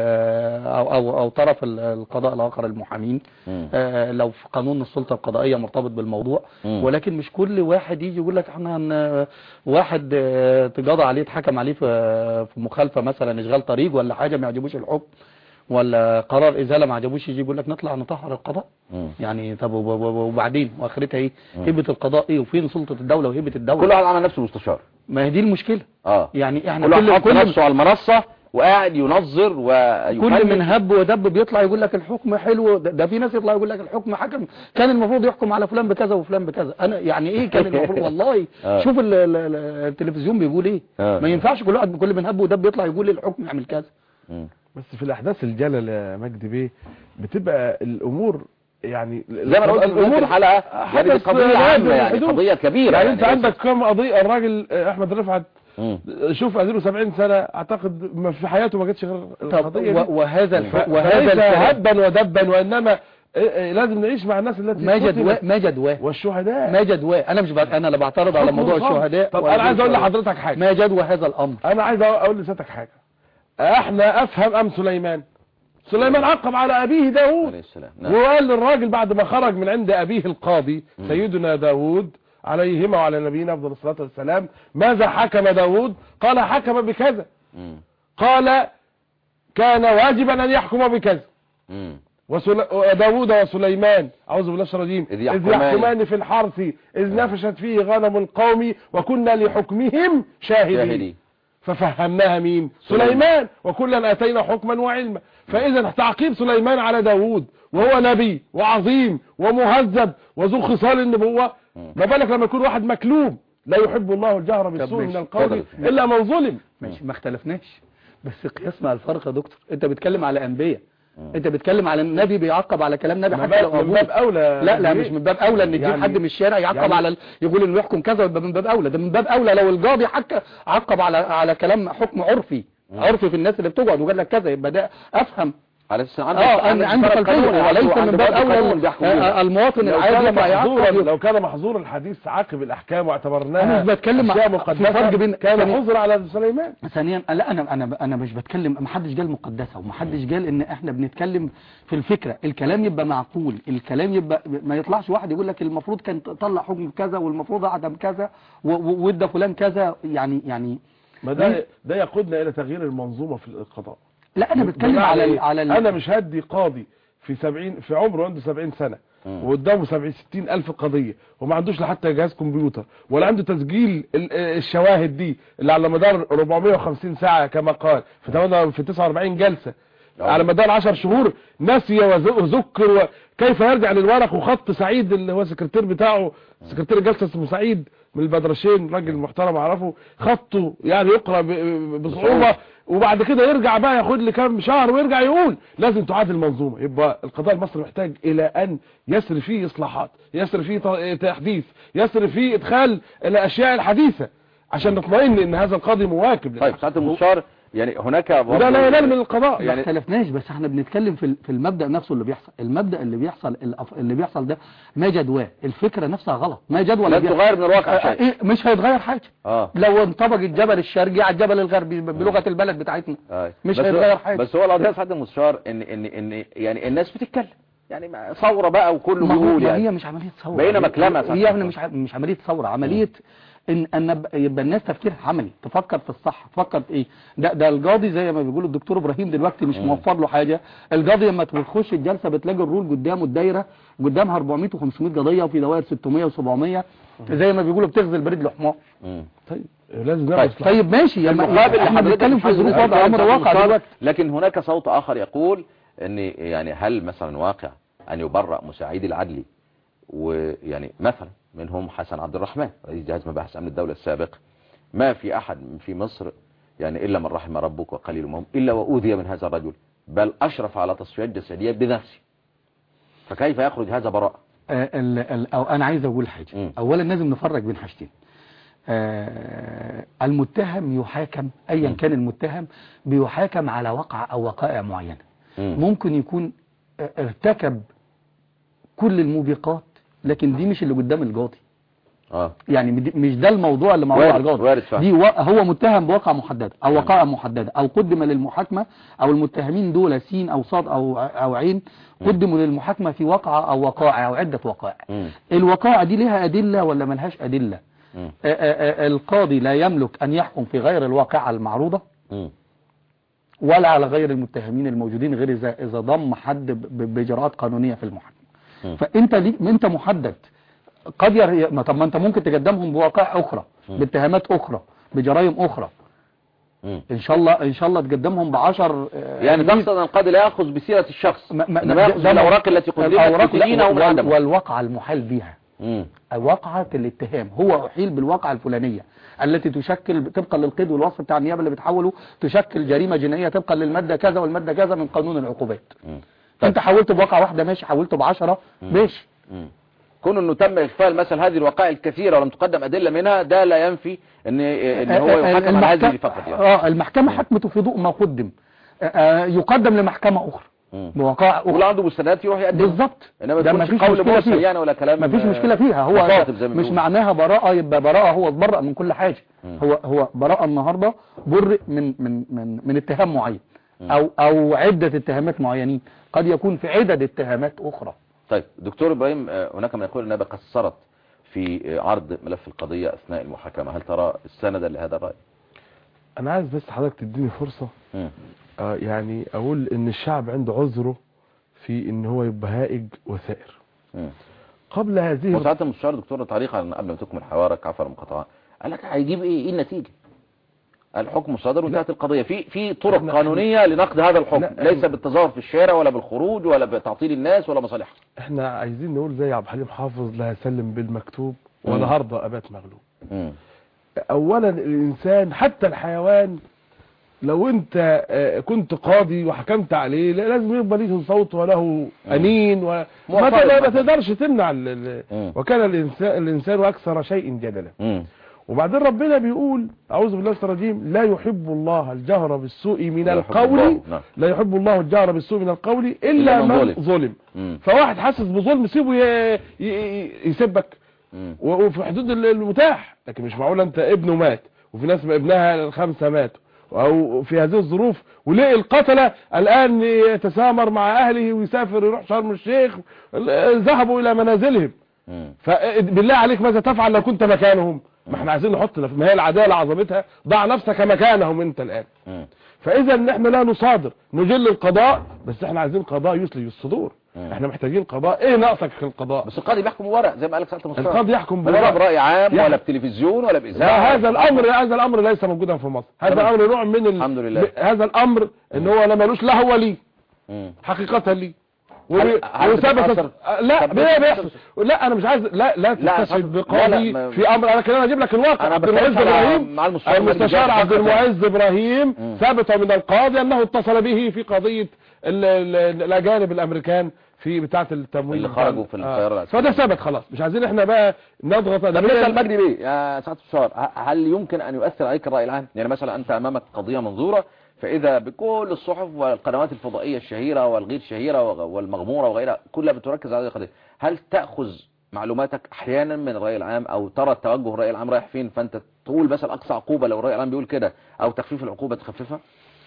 او او او طرف ال- القضاء الاخر المحامين مم. آه، لو في قانون السلطه القضائيه مرتبط بالموضوع مم. ولكن مش كل واحد يجي يقول لك احنا هن- واحد آه، تجاضى عليه اتحكم عليه في في مخالفه مثلا اشغال طريق ولا حاجه ما يعجبوش الحكم ولا قرار ازاله ما عجبوش يجي يقول لك نطلع نطهر القضاء مم. يعني طب وب- وب- وبعدين واخرتها ايه مم. هيبه القضاء ايه وفين سلطه الدوله وهيبه الدوله كل واحد عمل نفسه مستشار ما هي دي المشكله اه يعني احنا كل واحد كل حط كل نفسه على المنصة وقاعد ينظر ويفنن كل من هب ودب بيطلع يقول لك الحكم حلو ده, ده في ناس يطلع يقول لك الحكم حكم كان المفروض يحكم على فلان بكذا وفلان بكذا انا يعني ايه كان المفروض والله آه. شوف ال- ال- ال- التلفزيون بيقول ايه آه. ما ينفعش كل واحد كل من هب ودب يطلع يقول الحكم يعمل كذا مم. بس في الاحداث الجلل يا مجدي بيه بتبقى الامور يعني زي ما أنا قلت في بداية الحلقة يعني دي حدث قضية نادر عامة يعني الحدوث. قضية كبيرة يعني انت ليست- عندك كم قضيه الراجل آه، احمد رفعت مم. شوف اديله 70 سنه اعتقد ما في حياته ما جاتش غير طب القضيه و- دي وهذا الح... ف- وهذا فليس الكلام هبا ودبا وانما آه، آه، لازم نعيش مع الناس التي ما قتلت جدواه ما جدواه والشهداء ما جدواه انا مش ب... انا لا بعترض على حكم موضوع الخمر. الشهداء طب ولا انا عايز اقول الشهداء. لحضرتك حاجه ما جدوى هذا الامر انا عايز اقول لسيادتك حاجه احنا افهم ام سليمان سليمان عقب على ابيه داود عليه السلام نعم. وقال للراجل بعد ما خرج من عند أبيه القاضي سيدنا داود عليهما وعلى نبينا أفضل الصلاة والسلام ماذا حكم داود قال حكم بكذا مم. قال كان واجبا أن يحكم بكذا مم. وسل... وداود وسليمان أعوذ بالله من الشيطان الرجيم إذ إذ يحكمان. يحكمان في الحرث إذ نفشت فيه غنم القوم وكنا لحكمهم شاهدين شاهدي ففهمناها مين سليمان. سليمان وكلا اتينا حكما وعلما فاذا تعقيب سليمان على داوود وهو نبي وعظيم ومهذب وذو خصال النبوة ما بالك لما يكون واحد مكلوم لا يحب الله الجهر بالسوء من ماشي. القول اتفضل. الا من ظلم ماشي ما اختلفناش بس قياس مع الفرق يا دكتور انت بتتكلم على انبياء انت بتتكلم على النبي بيعقب على كلام نبي من حتى لو باب, من أبوه. باب اولى لا لا مش من باب اولى ان تجيب يعني- حد من الشارع يعقب يعني- على ال- يقول انه يحكم كذا يبقى من باب اولى ده من باب اولى لو القاضي حك عقب على على كلام حكم عرفي عرفي في الناس اللي بتقعد وقال لك كذا يبقى ده افهم على اساس عندك اه عند عند فرق خلفيه قانوني، وليس عنده- من عنده باب فرق اولى قانوني ال- بيحكم آه، بيه. آه، المواطن لو العادي كان يطلع محظورا يعقب لو كان محظور الحديث عاقب الاحكام واعتبرناها أنا مش بتكلم اشياء في مقدسه فرق بين- كان ثانية. حظر على سليمان ثانيا لا انا انا انا مش بتكلم ما حدش قال مقدسه وما حدش قال ان احنا بنتكلم في الفكره الكلام يبقى معقول الكلام يبقى ما يطلعش واحد يقول لك المفروض كان طلع حكم كذا والمفروض عدم كذا و- و- وادى فلان كذا يعني يعني ما ده ده يقودنا الى تغيير المنظومه في القضاء لا انا بتكلم بمعنى على ال- إيه؟ على ال- انا مش هدي قاضي في 70 في عمره عنده 70 سنه مم. وقدامه 70 60 الف قضيه وما عندوش لا حتى جهاز كمبيوتر ولا عنده تسجيل ال- الشواهد دي اللي على مدار 450 ساعه كما قال في تمام- في 49 جلسه أوه. على مدار 10 شهور نسي وز- وذكر وكيف يرجع للورق وخط سعيد اللي هو السكرتير بتاعه سكرتير الجلسه اسمه سعيد من البدرشين راجل محترم اعرفه خطه يعني يقرا ب- ب- بصعوبه وبعد كده يرجع بقى ياخد لي كام شهر ويرجع يقول لازم تعاد المنظومه يبقى القضاء المصري محتاج الى ان يسري فيه اصلاحات يسري فيه ت- تحديث يسري فيه ادخال الاشياء الحديثه عشان نطمئن ان هذا القاضي مواكب طيب للحق. سعاده المستشار يعني هناك وده برضو- لا ينال من القضاء ما يعني اختلفناش بس احنا بنتكلم في ال- في المبدا نفسه اللي بيحصل المبدا اللي بيحصل الأف- اللي بيحصل ده ما جدواه الفكره نفسها غلط ما جدوى لن اللي بيحصل. تغير من الواقع آه، شيء إيه مش هيتغير حاجه اه لو انطبق الجبل الشرقي على الجبل الغربي بلغه البلد بتاعتنا آه. مش بس هيتغير هو- حاجة. بس هو القضيه سعاده المستشار ان ان ان يعني الناس بتتكلم يعني ما- ثوره بقى وكله ما, هو بيقول ما يعني هي مش عمليه ثوره بقينا هي- مكلمة هي ساعات. يعني مش ع- مش عمليه ثوره عمليه ان ان ب- يبقى الناس تفكيرها عملي تفكر في الصح تفكر في ايه ده ده القاضي زي ما بيقول الدكتور ابراهيم دلوقتي مش موفر له حاجه القاضي لما تخش الجلسه بتلاقي الرول قدامه الدايره قدامها 400 و500 قضيه وفي دوائر 600 و700 زي ما بيقولوا بتغزل بريد لحمار مم. طيب لازم طيب، نعمل إصلاح. طيب ماشي لما المقابل احنا لحضرتك بنتكلم في بتحدد ظروف وضع الأرقام امر سعادة واقع المستشار، دلوقتي لكن هناك صوت اخر يقول ان يعني هل مثلا واقع أن يبرأ مساعدي العدلي ويعني مثلا منهم حسن عبد الرحمن رئيس جهاز مباحث أمن الدولة السابق ما في أحد في مصر يعني إلا من رحم ربك وقليل منهم إلا وأوذي من هذا الرجل بل أشرف على تصفيات جسدية بنفسه فكيف يخرج هذا براء آه، ال- ال- أو أنا عايز أقول حاجة مم. أولا لازم نفرق بين حاجتين آه، المتهم يحاكم أيا مم. كان المتهم بيحاكم على وقع أو وقائع معينة مم. ممكن يكون آه، ارتكب كل الموبقات لكن دي مش اللي قدام القاضي آه. يعني مد- مش ده الموضوع اللي موضوع وارد- القاضي وارد فعلا. دي و... هو متهم بواقع محددة او وقائع محددة او قدم للمحاكمة او المتهمين دول سين او صاد او او عين قدموا للمحاكمة في وقعة او وقائع او عدة وقائع مم. الوقائع دي لها ادلة ولا ملهاش ادلة مم. آ- آ- آ- القاضي لا يملك ان يحكم في غير الواقعة المعروضة مم. ولا على غير المتهمين الموجودين غير اذا اذا ضم حد ب- ب- باجراءات قانونيه في المحاكمه مم. فانت لي انت محدد قد ير... ما طب ما انت ممكن تقدمهم بوقائع اخرى باتهامات اخرى بجرائم اخرى مم. ان شاء الله ان شاء الله تقدمهم بعشر آه، يعني مية- تقصد أن القاضي لا يأخذ بسيرة الشخص ما- ما- إنما ده- يأخذ ده بالأوراق التي قدمت الأوراق لا، لتدينه من وال- عدمه والواقعة المحال بها مم. واقعة الاتهام هو أحيل بالواقعة الفلانية التي تشكل طبقا للقيد والوصف بتاع النيابة اللي بتحوله تشكل جريمة جنائية طبقا للمادة كذا والمادة كذا من قانون العقوبات مم. انت حولته بواقعة واحدة ماشي حولته بعشرة ماشي مم. كون انه تم اغفال مثلا هذه الوقائع الكثيرة ولم تقدم ادلة منها ده لا ينفي ان ان هو يحكم على هذه فقط يعني اه المحكمة حكمته في ضوء ما قدم آه، آه، يقدم لمحكمة أخرى مم. بوقائع ولا أخرى عنده مستندات يروح يقدم بالظبط انما ده ما مفيش قول مشكلة مرسل فيها. يعني ولا كلام مفيش آه، مشكلة فيها هو مخاطب زي ما مش بيقولوا. معناها براءة يبقى براءة هو اتبرأ من كل حاجة مم. هو هو براءة النهاردة برئ من من من من اتهام معين او او عدة اتهامات معينين قد يكون في عدد اتهامات اخرى طيب دكتور ابراهيم آه، هناك من يقول انها قصرت في آه، عرض ملف القضية اثناء المحاكمة هل ترى استندا لهذا الرأي انا عايز بس حضرتك تديني فرصة مم. آه يعني اقول ان الشعب عنده عذره في ان هو يبقى هائج وثائر مم. قبل هذه وساعات المستشار دكتور تعليقا قبل ما تكمل حوارك عفوا المقاطعة قال لك هيجيب ايه ايه النتيجة الحكم صدر وانتهت القضية في في طرق إحنا- قانونية لنقد هذا الحكم لا، ليس إحنا- بالتظاهر في الشارع ولا بالخروج ولا بتعطيل الناس ولا مصالحهم احنا عايزين نقول زي عبد الحليم حافظ لا يسلم بالمكتوب مم. ولا هرضى ابات مغلوب مم. اولا الانسان حتى الحيوان لو انت آه، كنت قاضي وحكمت عليه لا- لازم يبقى ليه صوت وله انين وما معترض تقدر- ما مثلا. تقدرش تمنع ال- ال- مم. وكان الانسان الانسان اكثر شيء جدلا مم. وبعدين ربنا بيقول اعوذ بالله من الشيطان الرجيم لا يحب الله الجهر بالسوء من لا يحب القول الله، نعم. لا يحب الله الجهر بالسوء من القول إلا الا من من ظلم. ظلم مم. فواحد حاسس بظلم سيبه ي- ي- يسبك مم. و- وفي حدود ال- المتاح لكن مش معقول انت ابنه مات وفي ناس ابنها الخمسه ماتوا او في هذه الظروف وليه القتله الان يتسامر مع اهله ويسافر يروح شرم الشيخ ال- ذهبوا الى منازلهم مم. فبالله عليك ماذا تفعل لو كنت مكانهم ما احنا عايزين نحط نف- ما هي العداله عظمتها ضع نفسك مكانهم انت الان مم. فاذا ان احنا لا نصادر نجل القضاء بس احنا عايزين قضاء يسلي الصدور مم. احنا محتاجين قضاء ايه ناقصك في القضاء بس القاضي بيحكم بورق زي ما قالك ساعة المستشار القاضي يحكم ولا بورق. برأي عام يحكم. ولا بتلفزيون ولا لا بإذاعة هذا الامر هذا الامر ليس موجودا في مصر هذا تمام. الامر نوع من ال... الحمد لله. ب- هذا الامر ان هو لا ملوش لا هو لي مم. حقيقة لي هل- هل بتتأثر؟ لا طب ليه بتتأثر؟ بيحصل لا انا مش عايز لا لا لا، تستشهد لا، بقاضي لا، ما- في امر انا كده اجيب لك الواقع أنا عبد المعز بتكلم على- ابراهيم مع المستشار المستشار المجدي عبد فقط. المعز ابراهيم مم. ثبت من القاضي انه اتصل به في قضية ال- ال- الاجانب الامريكان في بتاعة التمويل اللي خرجوا في آه. الطيارة العسكرية. فده ثبت خلاص مش عايزين احنا بقى نضغط طب ده نسأل مجدي بيه يا سعادة المستشار ه- هل يمكن أن يؤثر عليك الرأي العام يعني مثلا أنت أمامك قضية منظورة فإذا بكل الصحف والقنوات الفضائية الشهيرة والغير شهيرة وغ- والمغمورة وغيرها كلها بتركز على هذه القضية هل تأخذ معلوماتك أحيانا من الرأي العام أو ترى توجه الرأي العام رايح فين فأنت تقول مثلا أقصى عقوبة لو الرأي العام بيقول كده أو تخفيف العقوبة تخففها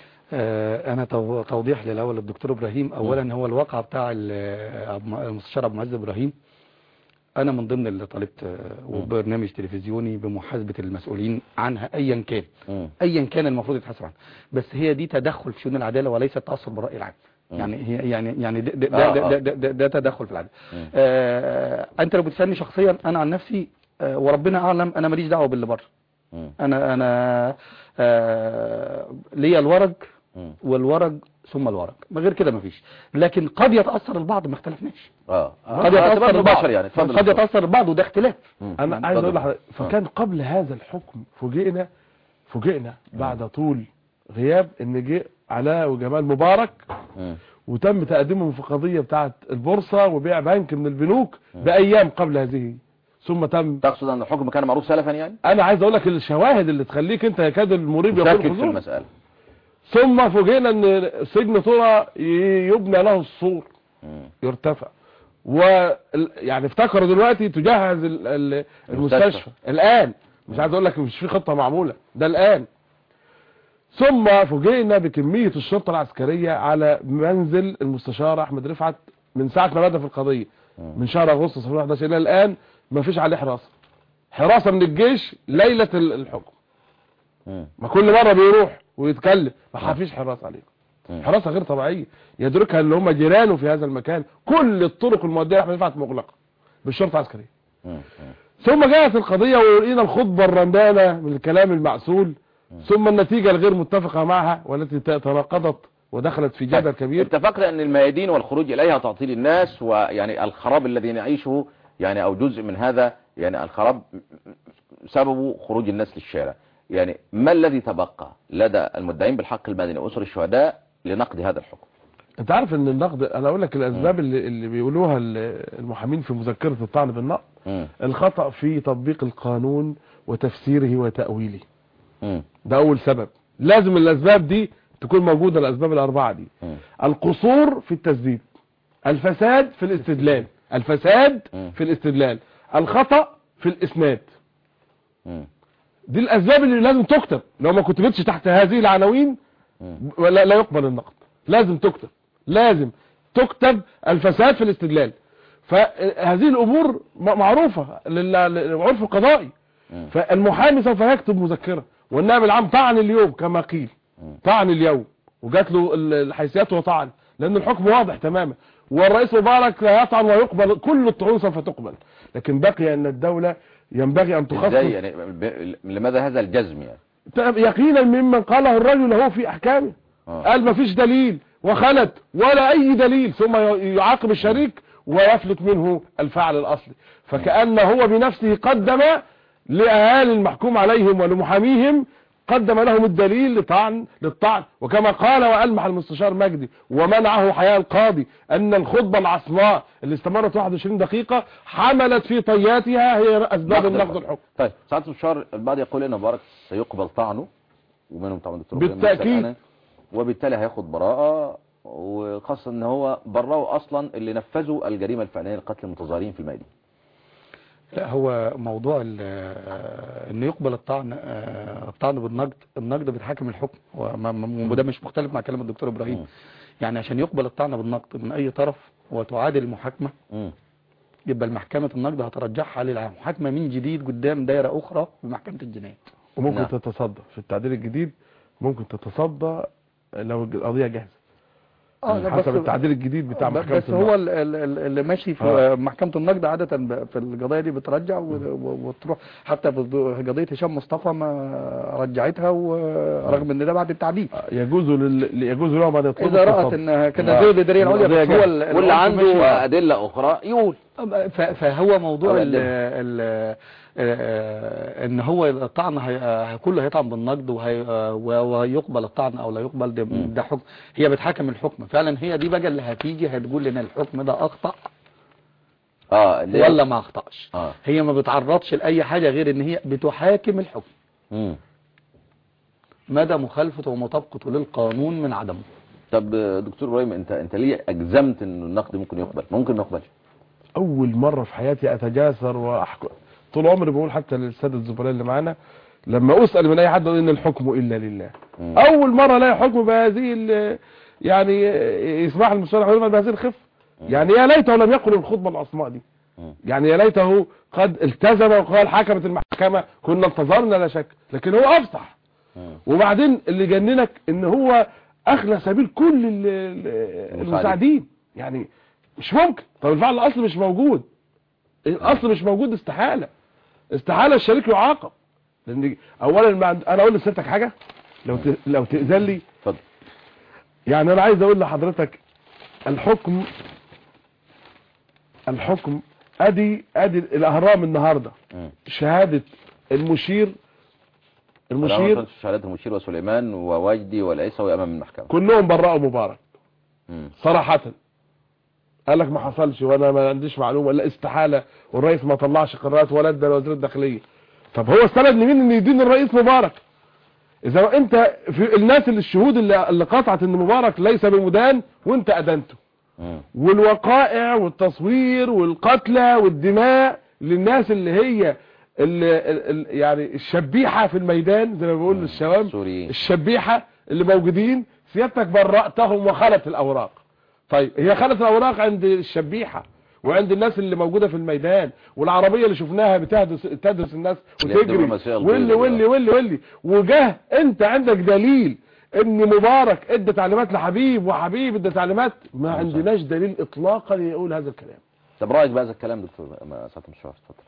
آه، انا تو- توضيح للاول للدكتور ابراهيم اولا هو الواقع بتاع ال- أبو م- المستشار ابو معز ابراهيم انا من ضمن اللي طالبت آه، وبرنامج تلفزيوني بمحاسبه المسؤولين عنها ايا كان مم. ايا كان المفروض يتحاسب عنها بس هي دي تدخل في شؤون العداله وليس تعصب بالراي العام مم. يعني هي يعني يعني ده ده, آه، ده, آه. ده, ده, ده, ده تدخل في العداله مم. آه انت لو بتسالني شخصيا انا عن نفسي آه وربنا اعلم انا ماليش دعوه باللي بره مم. انا انا آه ليا الورق مم. والورق ثم الورق ما غير كده مفيش لكن قد يتاثر البعض ما اختلفناش اه قد اعتبار يتاثر البعض مباشر يعني اتفضل قد يتاثر البعض وده اختلاف مم. انا عايز اقول اتفضل. لحضرتك فكان قبل هذا الحكم فوجئنا فوجئنا بعد طول غياب ان جه علاء وجمال مبارك مم. وتم تقديمهم في قضيه بتاعه البورصه وبيع بنك من البنوك بايام قبل هذه ثم تم تقصد ان الحكم كان معروف سلفا يعني انا عايز اقول لك الشواهد اللي تخليك انت يكاد المريب يقول شاكك في خذوه. المسألة ثم فوجئنا ان سجن طرى ي- يبنى له السور مم. يرتفع و يعني افتكروا دلوقتي تجهز ال- ال- المستشفى. المستشفى الان مش عايز اقول لك مش في خطه معموله ده الان ثم فوجئنا بكميه الشرطه العسكريه على منزل المستشار احمد رفعت من ساعه ما بدا في القضيه من شهر اغسطس 2011 الى الان ما فيش عليه حراسه حراسه من الجيش ليله ال- الحكم مم. ما كل مره بيروح ويتكلم ما فيش حراسه عليه مم. حراسه غير طبيعيه يدركها اللي هم جيرانه في هذا المكان كل الطرق المؤديه لاحمد رفعت مغلقه بالشرطه العسكريه مم. مم. ثم جاءت القضيه ولقينا الخطبه الرندانه من الكلام المعسول ثم النتيجه الغير متفقه معها والتي تناقضت ودخلت في جدل كبير اتفقنا ان الميادين والخروج اليها تعطيل الناس ويعني الخراب الذي نعيشه يعني او جزء من هذا يعني الخراب سببه خروج الناس للشارع يعني ما الذي تبقى لدى المدعين بالحق المدني واسر الشهداء لنقد هذا الحكم انت عارف ان النقد انا اقول لك الاسباب اللي, اللي بيقولوها ال- المحامين في مذكره الطعن بالنقد مم. الخطا في تطبيق القانون وتفسيره وتاويله مم. ده اول سبب لازم الاسباب دي تكون موجوده الاسباب الاربعه دي مم. القصور في التسديد الفساد في الاستدلال الفساد مم. في الاستدلال الخطا في الاسناد مم. دي الاسباب اللي لازم تكتب لو ما كتبتش تحت هذه العناوين مم. ولا لا يقبل النقد لازم تكتب لازم تكتب الفساد في الاستدلال فهذه الامور م- معروفه لل- للعرف القضائي مم. فالمحامي سوف يكتب مذكره والنائب العام طعن اليوم كما قيل مم. طعن اليوم وجات له ال- الحيثيات وطعن لان الحكم واضح تماما والرئيس مبارك لا يطعن ويقبل كل الطعون سوف تقبل لكن بقي ان الدوله ينبغي ان تخصص ازاي يعني ب- لماذا هذا الجزم يعني يقينا ممن قاله الرجل هو في احكامه آه. قال ما فيش دليل وخلت ولا اي دليل ثم يعاقب الشريك ويفلت منه الفعل الاصلي فكأن هو بنفسه قدم لأهالي المحكوم عليهم ولمحاميهم قدم لهم الدليل لطعن للطعن وكما قال وألمح المستشار مجدي ومنعه حياة القاضي أن الخطبة العصماء اللي استمرت 21 دقيقة حملت في طياتها هي أسباب النقد الحكم طيب سعاده المستشار البعض يقول ان مبارك سيقبل طعنه ومنهم طبعا الدكتور إبراهيم بالتأكيد. موسى الآن، وبالتالي هياخد براءه وخاصه ان هو براه اصلا اللي نفذوا الجريمه الفعليه لقتل المتظاهرين في الميادين لا هو موضوع ال- آه، ان يقبل الطعن آه، الطعن بالنقد النقد بيتحكم الحكم وما- ما- وده مش مختلف مع كلام الدكتور مم. ابراهيم يعني عشان يقبل الطعن بالنقد من اي طرف وتعادل المحاكمه مم. يبقى المحكمه النقد هترجعها للمحاكمه من جديد قدام دايره اخرى بمحكمه الجنايات وممكن نعم. تتصدى في التعديل الجديد ممكن تتصدى لو القضية جاهزة حسب التعديل الجديد بتاع ب- محكمة بس هو ال- ال- ال- اللي ماشي في آه. محكمة النقد عادة ب- في القضايا دي بترجع و- و- وتروح حتى في قضية هشام مصطفى ما رجعتها ورغم ان ده بعد التعديل يجوز لل... يجوز لهم ان يطلبوا اذا رأت التصدي. انها كده آه. زي الادارية العليا القضية بس هو جاهزة. ال- واللي العنف ماشي. عنده ادله اخرى يقول ف- فهو موضوع أو ال يقدمها. ال آه، ان هو الطعن هي- آه، كله هيطعن بالنقد وهي- آه، ويقبل الطعن او لا يقبل ده, مم. ده حكم هي بتحكم الحكم فعلا هي دي بقى اللي هتيجي هتقول لنا الحكم ده اخطأ اه اللي- ولا ما اخطأش اه هي ما بتعرضش لاي حاجه غير ان هي بتحاكم الحكم مم. مدى مخالفته ومطابقته للقانون من عدمه طب آه، دكتور ابراهيم انت انت ليه اجزمت ان النقد ممكن يقبل ممكن ما يقبلش اول مرة في حياتي اتجاسر واحكم طول عمري بقول حتى للسادة الزملاء اللي معانا لما اسأل من اي حد اقول ان الحكم الا لله مم. اول مرة الاقي حكم بهذه ال- يعني يسمح المستشار احمد رفعت بهذه الخفة يعني يا ليته لم يقل الخطبة العصماء دي مم. يعني يا ليته قد التزم وقال حكمت المحكمة كنا انتظرنا لا شك لكن هو افصح مم. وبعدين اللي جننك ان هو اخلى سبيل كل ال- ال- المساعدين يعني مش ممكن طب الفعل الاصلي مش موجود الاصل مش موجود استحالة استحالة الشريك يعاقب لان اولا ما عند- انا اقول لسيادتك حاجة لو ت... لو تأذن لي اتفضل يعني انا عايز اقول لحضرتك الحكم الحكم ادي ادي الاهرام النهارده مم. شهادة المشير المشير المشير شهادة المشير وسليمان ووجدي والعيسوي امام المحكمة كلهم برأوا مبارك مم. صراحة قال لك ما حصلش وانا ما عنديش معلومة لا استحالة والرئيس ما طلعش قرارات ولا ادى لوزير الداخلية طب هو استند لمين ان يدين الرئيس مبارك اذا انت في الناس اللي الشهود اللي, اللي قطعت ان مبارك ليس بمدان وانت ادنته مم. والوقائع والتصوير والقتلى والدماء للناس اللي هي اللي ال- يعني الشبيحة في الميدان زي ما بيقولوا الشباب السوريين. الشبيحة اللي موجودين سيادتك برأتهم وخلت الأوراق طيب هي خلت الأوراق عند الشبيحة وعند الناس اللي موجودة في الميدان والعربية اللي شفناها بتهدس تدرس الناس اللي وتجري الدبلوماسية واللي البيضاء. واللي واللي واللي وجه انت عندك دليل ان مبارك ادى تعليمات لحبيب وحبيب ادى تعليمات ما عندناش دليل اطلاقا يقول هذا الكلام طب رايك بهذا الكلام دكتور ما- سعاده المشرف اتفضل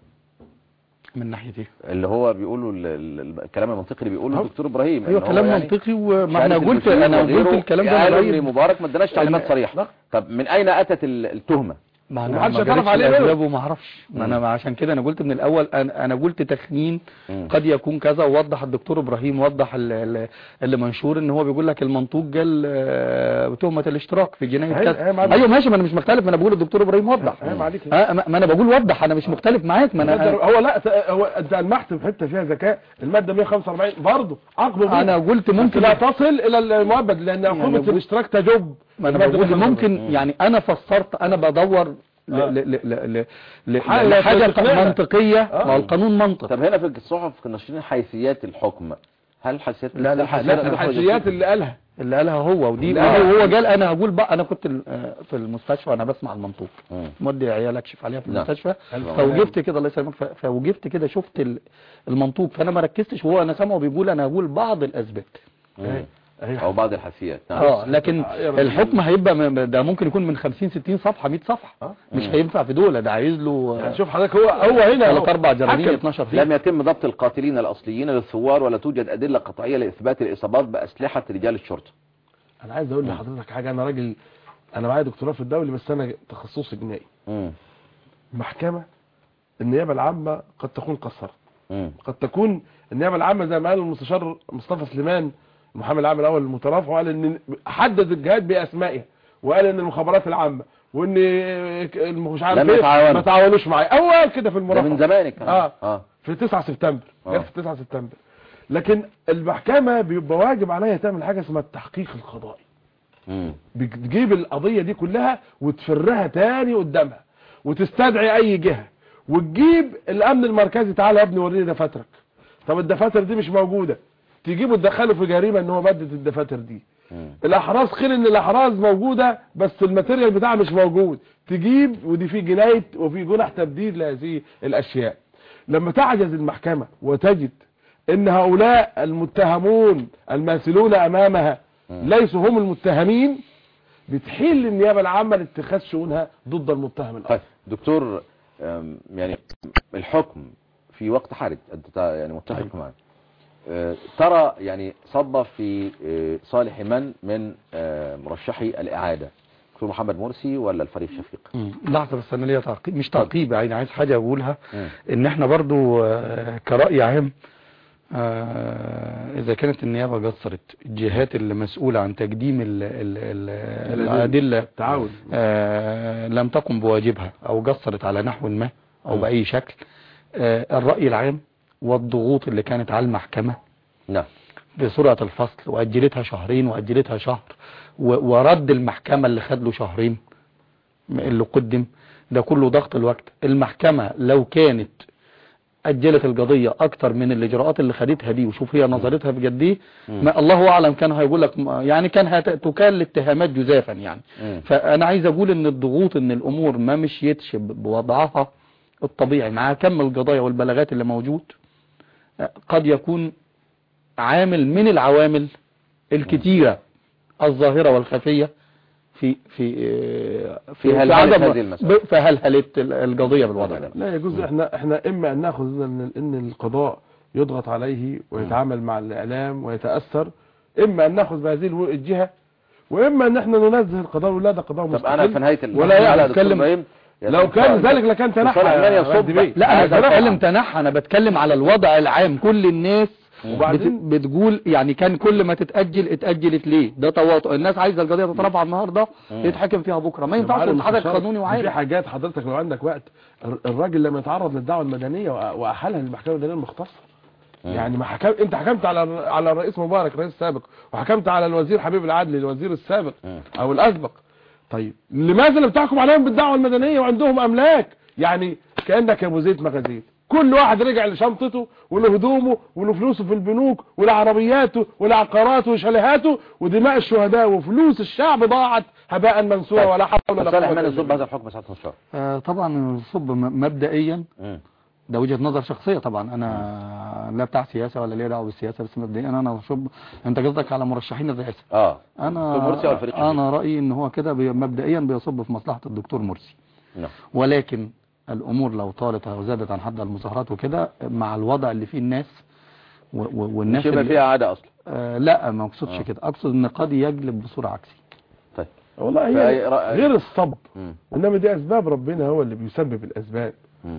من ناحيه ايه اللي هو بيقوله ال- ال- الكلام المنطقي اللي بيقوله أهو. الدكتور ابراهيم ايوه إن هو كلام يعني منطقي وما انا شهادة قلت المشير انا قلت وغيره الكلام ده قالوا من ان مبارك ما اداناش تعليمات إن- صريحه طب من اين اتت ال- التهمه ما ومحدش انا ما يعترف جالتش عليه غيره. الاسباب وما اعرفش ما انا عشان كده انا قلت من الاول انا انا قلت تخمين مم. قد يكون كذا ووضح الدكتور ابراهيم وضح ال- ال- اللي منشور ان هو بيقول لك المنطوق جال آه، بتهمه الاشتراك في جنايه أيوة، كذا أيوة، معلش. ايوه ماشي ما انا مش مختلف ما انا بقول الدكتور ابراهيم وضح أيوة، معلش. ها، ما ما انا بقول وضح انا مش مختلف معاك ما انا هو لا ت- هو انت المحت في حته فيها ذكاء الماده 145 برضه عقبه بيه. انا قلت بس ممكن لا تصل الى المؤبد لان عقوبه بقول- الاشتراك تجب ما انا المادة بقول 145. ممكن يعني انا فسرت انا بدور ل- آه. ل- ل- ل- ل- حاجة لحاجه تقنعنا. منطقيه آه. ما هو القانون منطق طب هنا في الصحف كنا ناشرين حيثيات الحكم هل حيثيات لا، لا، الحيثيات لا الحاجيات اللي قالها اللي قالها هو ودي لا. وهو قال انا هقول بقى انا كنت ال- آه، في المستشفى وانا بسمع المنطوق مم. مودي عيال اكشف عليها في نعم. المستشفى ألف فوجبت كده الله يسلمك ف- فوجبت كده شفت ال- المنطوق فانا ما ركزتش وهو انا سامعه بيقول انا هقول بعض الاسباب مم. أهي. او بعض الحيثيات نعم اه لكن آه، يا رب. الحكم هيبقى م- ده ممكن يكون من 50 60 صفحه 100 صفحه آه. مش هينفع في دول ده عايز له يعني شوف حضرتك هو هو هنا ثلاث هو اربع جرانين حكم. 12 فيه لم يتم ضبط القاتلين الاصليين للثوار ولا توجد ادله قطعيه لاثبات الاصابات باسلحه رجال الشرطه انا عايز اقول لحضرتك حاجه انا راجل انا معايا دكتوراه في الدولي بس انا تخصصي جنائي مم. محكمه النيابه العامه قد تكون قصرت مم. قد تكون النيابه العامه زي ما قال المستشار مصطفى سليمان المحامي العام الاول المترافع وقال ان حدد الجهات باسمائها وقال ان المخابرات العامه وان مش عارف لم ايه يتعاونوا. ما تعاونوش معايا اول كده في ده المرافعه من زمان الكلام اه اه في 9 سبتمبر آه. جت في 9 سبتمبر لكن المحكمه بيبقى واجب عليها تعمل حاجه اسمها التحقيق القضائي مم. بتجيب القضية دي كلها وتفرها تاني قدامها وتستدعي اي جهة وتجيب الامن المركزي تعالى يا ابني وريني دفاترك طب الدفاتر دي مش موجودة تجيبه تدخله في جريمة ان هو بدد الدفاتر دي مم. الاحراز قيل ان الاحراز موجودة بس الماتيريال بتاعها مش موجود تجيب ودي في جناية وفي جنح تبديد لهذه الاشياء لما تعجز المحكمة وتجد ان هؤلاء المتهمون الماثلون امامها ليسوا هم المتهمين بتحيل للنيابة العامة لاتخاذ شؤونها ضد المتهم الآخر طيب دكتور أم، يعني الحكم في وقت حرج انت تع- يعني متفق معي أه، ترى يعني صب في أه، صالح من من أه، مرشحي الإعادة دكتور محمد مرسي ولا الفريق شفيق مم. لحظه بس انا ليا تعقيب مش تعقيب يعني عايز حاجه اقولها مم. ان احنا برضو آه، كرأي عام آه، اذا كانت النيابه قصرت الجهات اللي مسؤوله عن تقديم ال ال ال الادله التعاون آه، لم تقم بواجبها او قصرت على نحو ما او مم. باي شكل آه، الرأي العام والضغوط اللي كانت على المحكمة نعم بسرعة الفصل وأجلتها شهرين وأجلتها شهر و- ورد المحكمة اللي خد له شهرين اللي قدم ده كله ضغط الوقت المحكمة لو كانت أجلت القضية أكتر من الإجراءات اللي خدتها دي وشوف هي نظرتها بجد ايه ما الله أعلم كان هيقول لك ما- يعني كان هت- تكال الاتهامات جزافا يعني مم. فأنا عايز أقول إن الضغوط إن الأمور ما مشيتش ب- بوضعها الطبيعي مع كم القضايا والبلاغات اللي موجود آه، قد يكون عامل من العوامل الكتيرة الظاهرة والخفية في في آه، في هلهلة عدم- هذه المسألة. ب- في هلهلة ال- القضية بالوضع ده لا يجوز احنا احنا اما ان ناخذ ان ان القضاء يضغط عليه ويتعامل مع الاعلام ويتاثر اما ان ناخذ بهذه الو- الجهه واما ان احنا ننزه القضاء ولا ده قضاء طب مستقل انا في نهايه ولا المحاضرة يعني يا دكتور نتكلم- إبراهيم، يا لو دكتور كان إبراهيم، ذلك لكان دكتور تنحى عمال يا يصب. رد بيه. لا انا هذا بتكلم طبعاً. تنحى انا بتكلم على الوضع العام كل الناس بت... وبعدين بتقول يعني كان كل ما تتأجل اتأجلت ليه ده تواطؤ الناس عايزة القضية تترفع النهاردة يتحكم فيها بكرة ما ينفعش معلم تتحرك مستشار، قانوني في وعادي حاجات حضرتك لو عندك وقت الر- الراجل لما يتعرض للدعوه المدنيه وأ- واحالها للمحكمه المدنيه المختصه يعني ما حكم انت حكمت على الر- على الرئيس مبارك الرئيس السابق وحكمت على الوزير حبيب العدلي الوزير السابق او الاسبق طيب لماذا لم تحكم عليهم بالدعوه المدنيه وعندهم املاك يعني كانك يا ابو زيد مغازيل كل واحد رجع لشنطته وله هدومه وله فلوسه في البنوك وله عربياته وله عقاراته وشاليهاته ودماء الشهداء وفلوس الشعب ضاعت هباء منثورا ولا حول ولا صالح قوه من إلا يصب بالله. هذا الحكم ساعه مستشار آه طبعا الصب م- مبدئيا مم. ده وجهة نظر شخصية طبعا انا لا بتاع سياسة ولا ليا دعوة بالسياسة بس مبدئيا انا بشوب انت قصدك على مرشحين الرئاسة اه انا دكتور مرسي والفريق الشديد. انا رأيي ان هو كده بي- مبدئيا بيصب في مصلحة الدكتور مرسي نعم ولكن الامور لو طالت او زادت عن حد المظاهرات وكده مع الوضع اللي فيه الناس و- و- والناس مش يبقى اللي- فيها عاده اصلا آه لا ما اقصدش آه. كده اقصد ان قد يجلب بصورة عكسية طيب والله فأي هي رأي- غير الصب مم. انما دي اسباب ربنا هو اللي بيسبب الاسباب مم.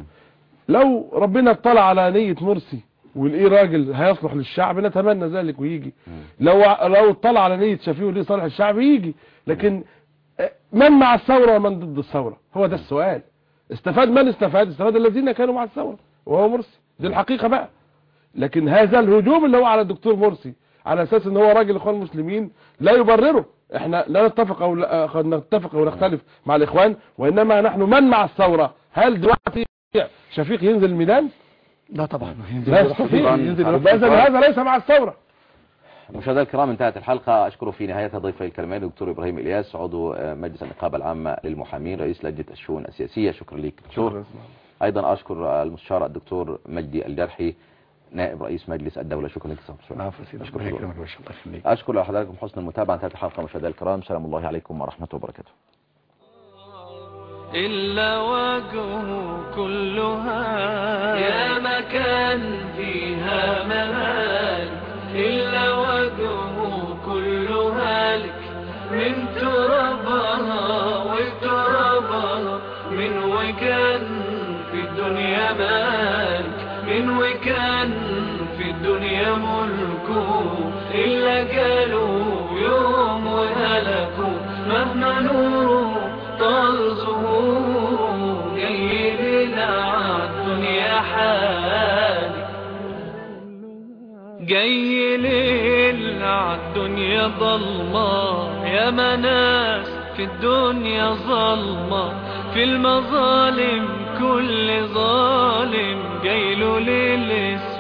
لو ربنا اطلع على نية مرسي ولقيه راجل هيصلح للشعب نتمنى ذلك ويجي لو لو اطلع على نية شفيه وليه صالح الشعب يجي لكن آه، من مع الثورة ومن ضد الثورة هو ده السؤال استفاد من استفاد استفاد الذين كانوا مع الثورة وهو مرسي دي الحقيقة بقى لكن هذا الهجوم اللي هو على الدكتور مرسي على اساس ان هو راجل اخوان المسلمين لا يبرره احنا لا نتفق او لا قد نتفق او نختلف مع الاخوان وانما نحن من مع الثورة هل دلوقتي شفيق ينزل الميدان لا طبعا لا يستطيع طبعاً. ينزل طبعاً. يبقى إذن هذا ليس مع الثورة مشاهدينا الكرام انتهت الحلقة أشكر في نهايتها ضيفي الكريمين دكتور إبراهيم إلياس عضو آه، مجلس النقابة العامة للمحامين رئيس لجنة الشؤون السياسية شكرا لك دكتور أيضا أشكر المستشار الدكتور مجدي الجرحي نائب رئيس مجلس الدولة شكرا لك سيدي العفو سيدي أشكر الله حضورك. يكرمك يا باشا الله يخليك أشكر لحضراتكم حسن المتابعة انتهت الحلقة مشاهدينا الكرام سلام الله عليكم ورحمة وبركاته إلا وجهه كلها يا مكان فيها ممالك إلا وجهه كلها لك من ترابها وترابها من وكان في الدنيا مالك من وكان في الدنيا ملكه إلا قالوا يوم وهلكوا مهما نوره طال ظهوره جاي لنا عالدنيا حالك جاي ليل عالدنيا ضلمة يا مناس في الدنيا ظلمة في المظالم كل ظالم جاي له ليل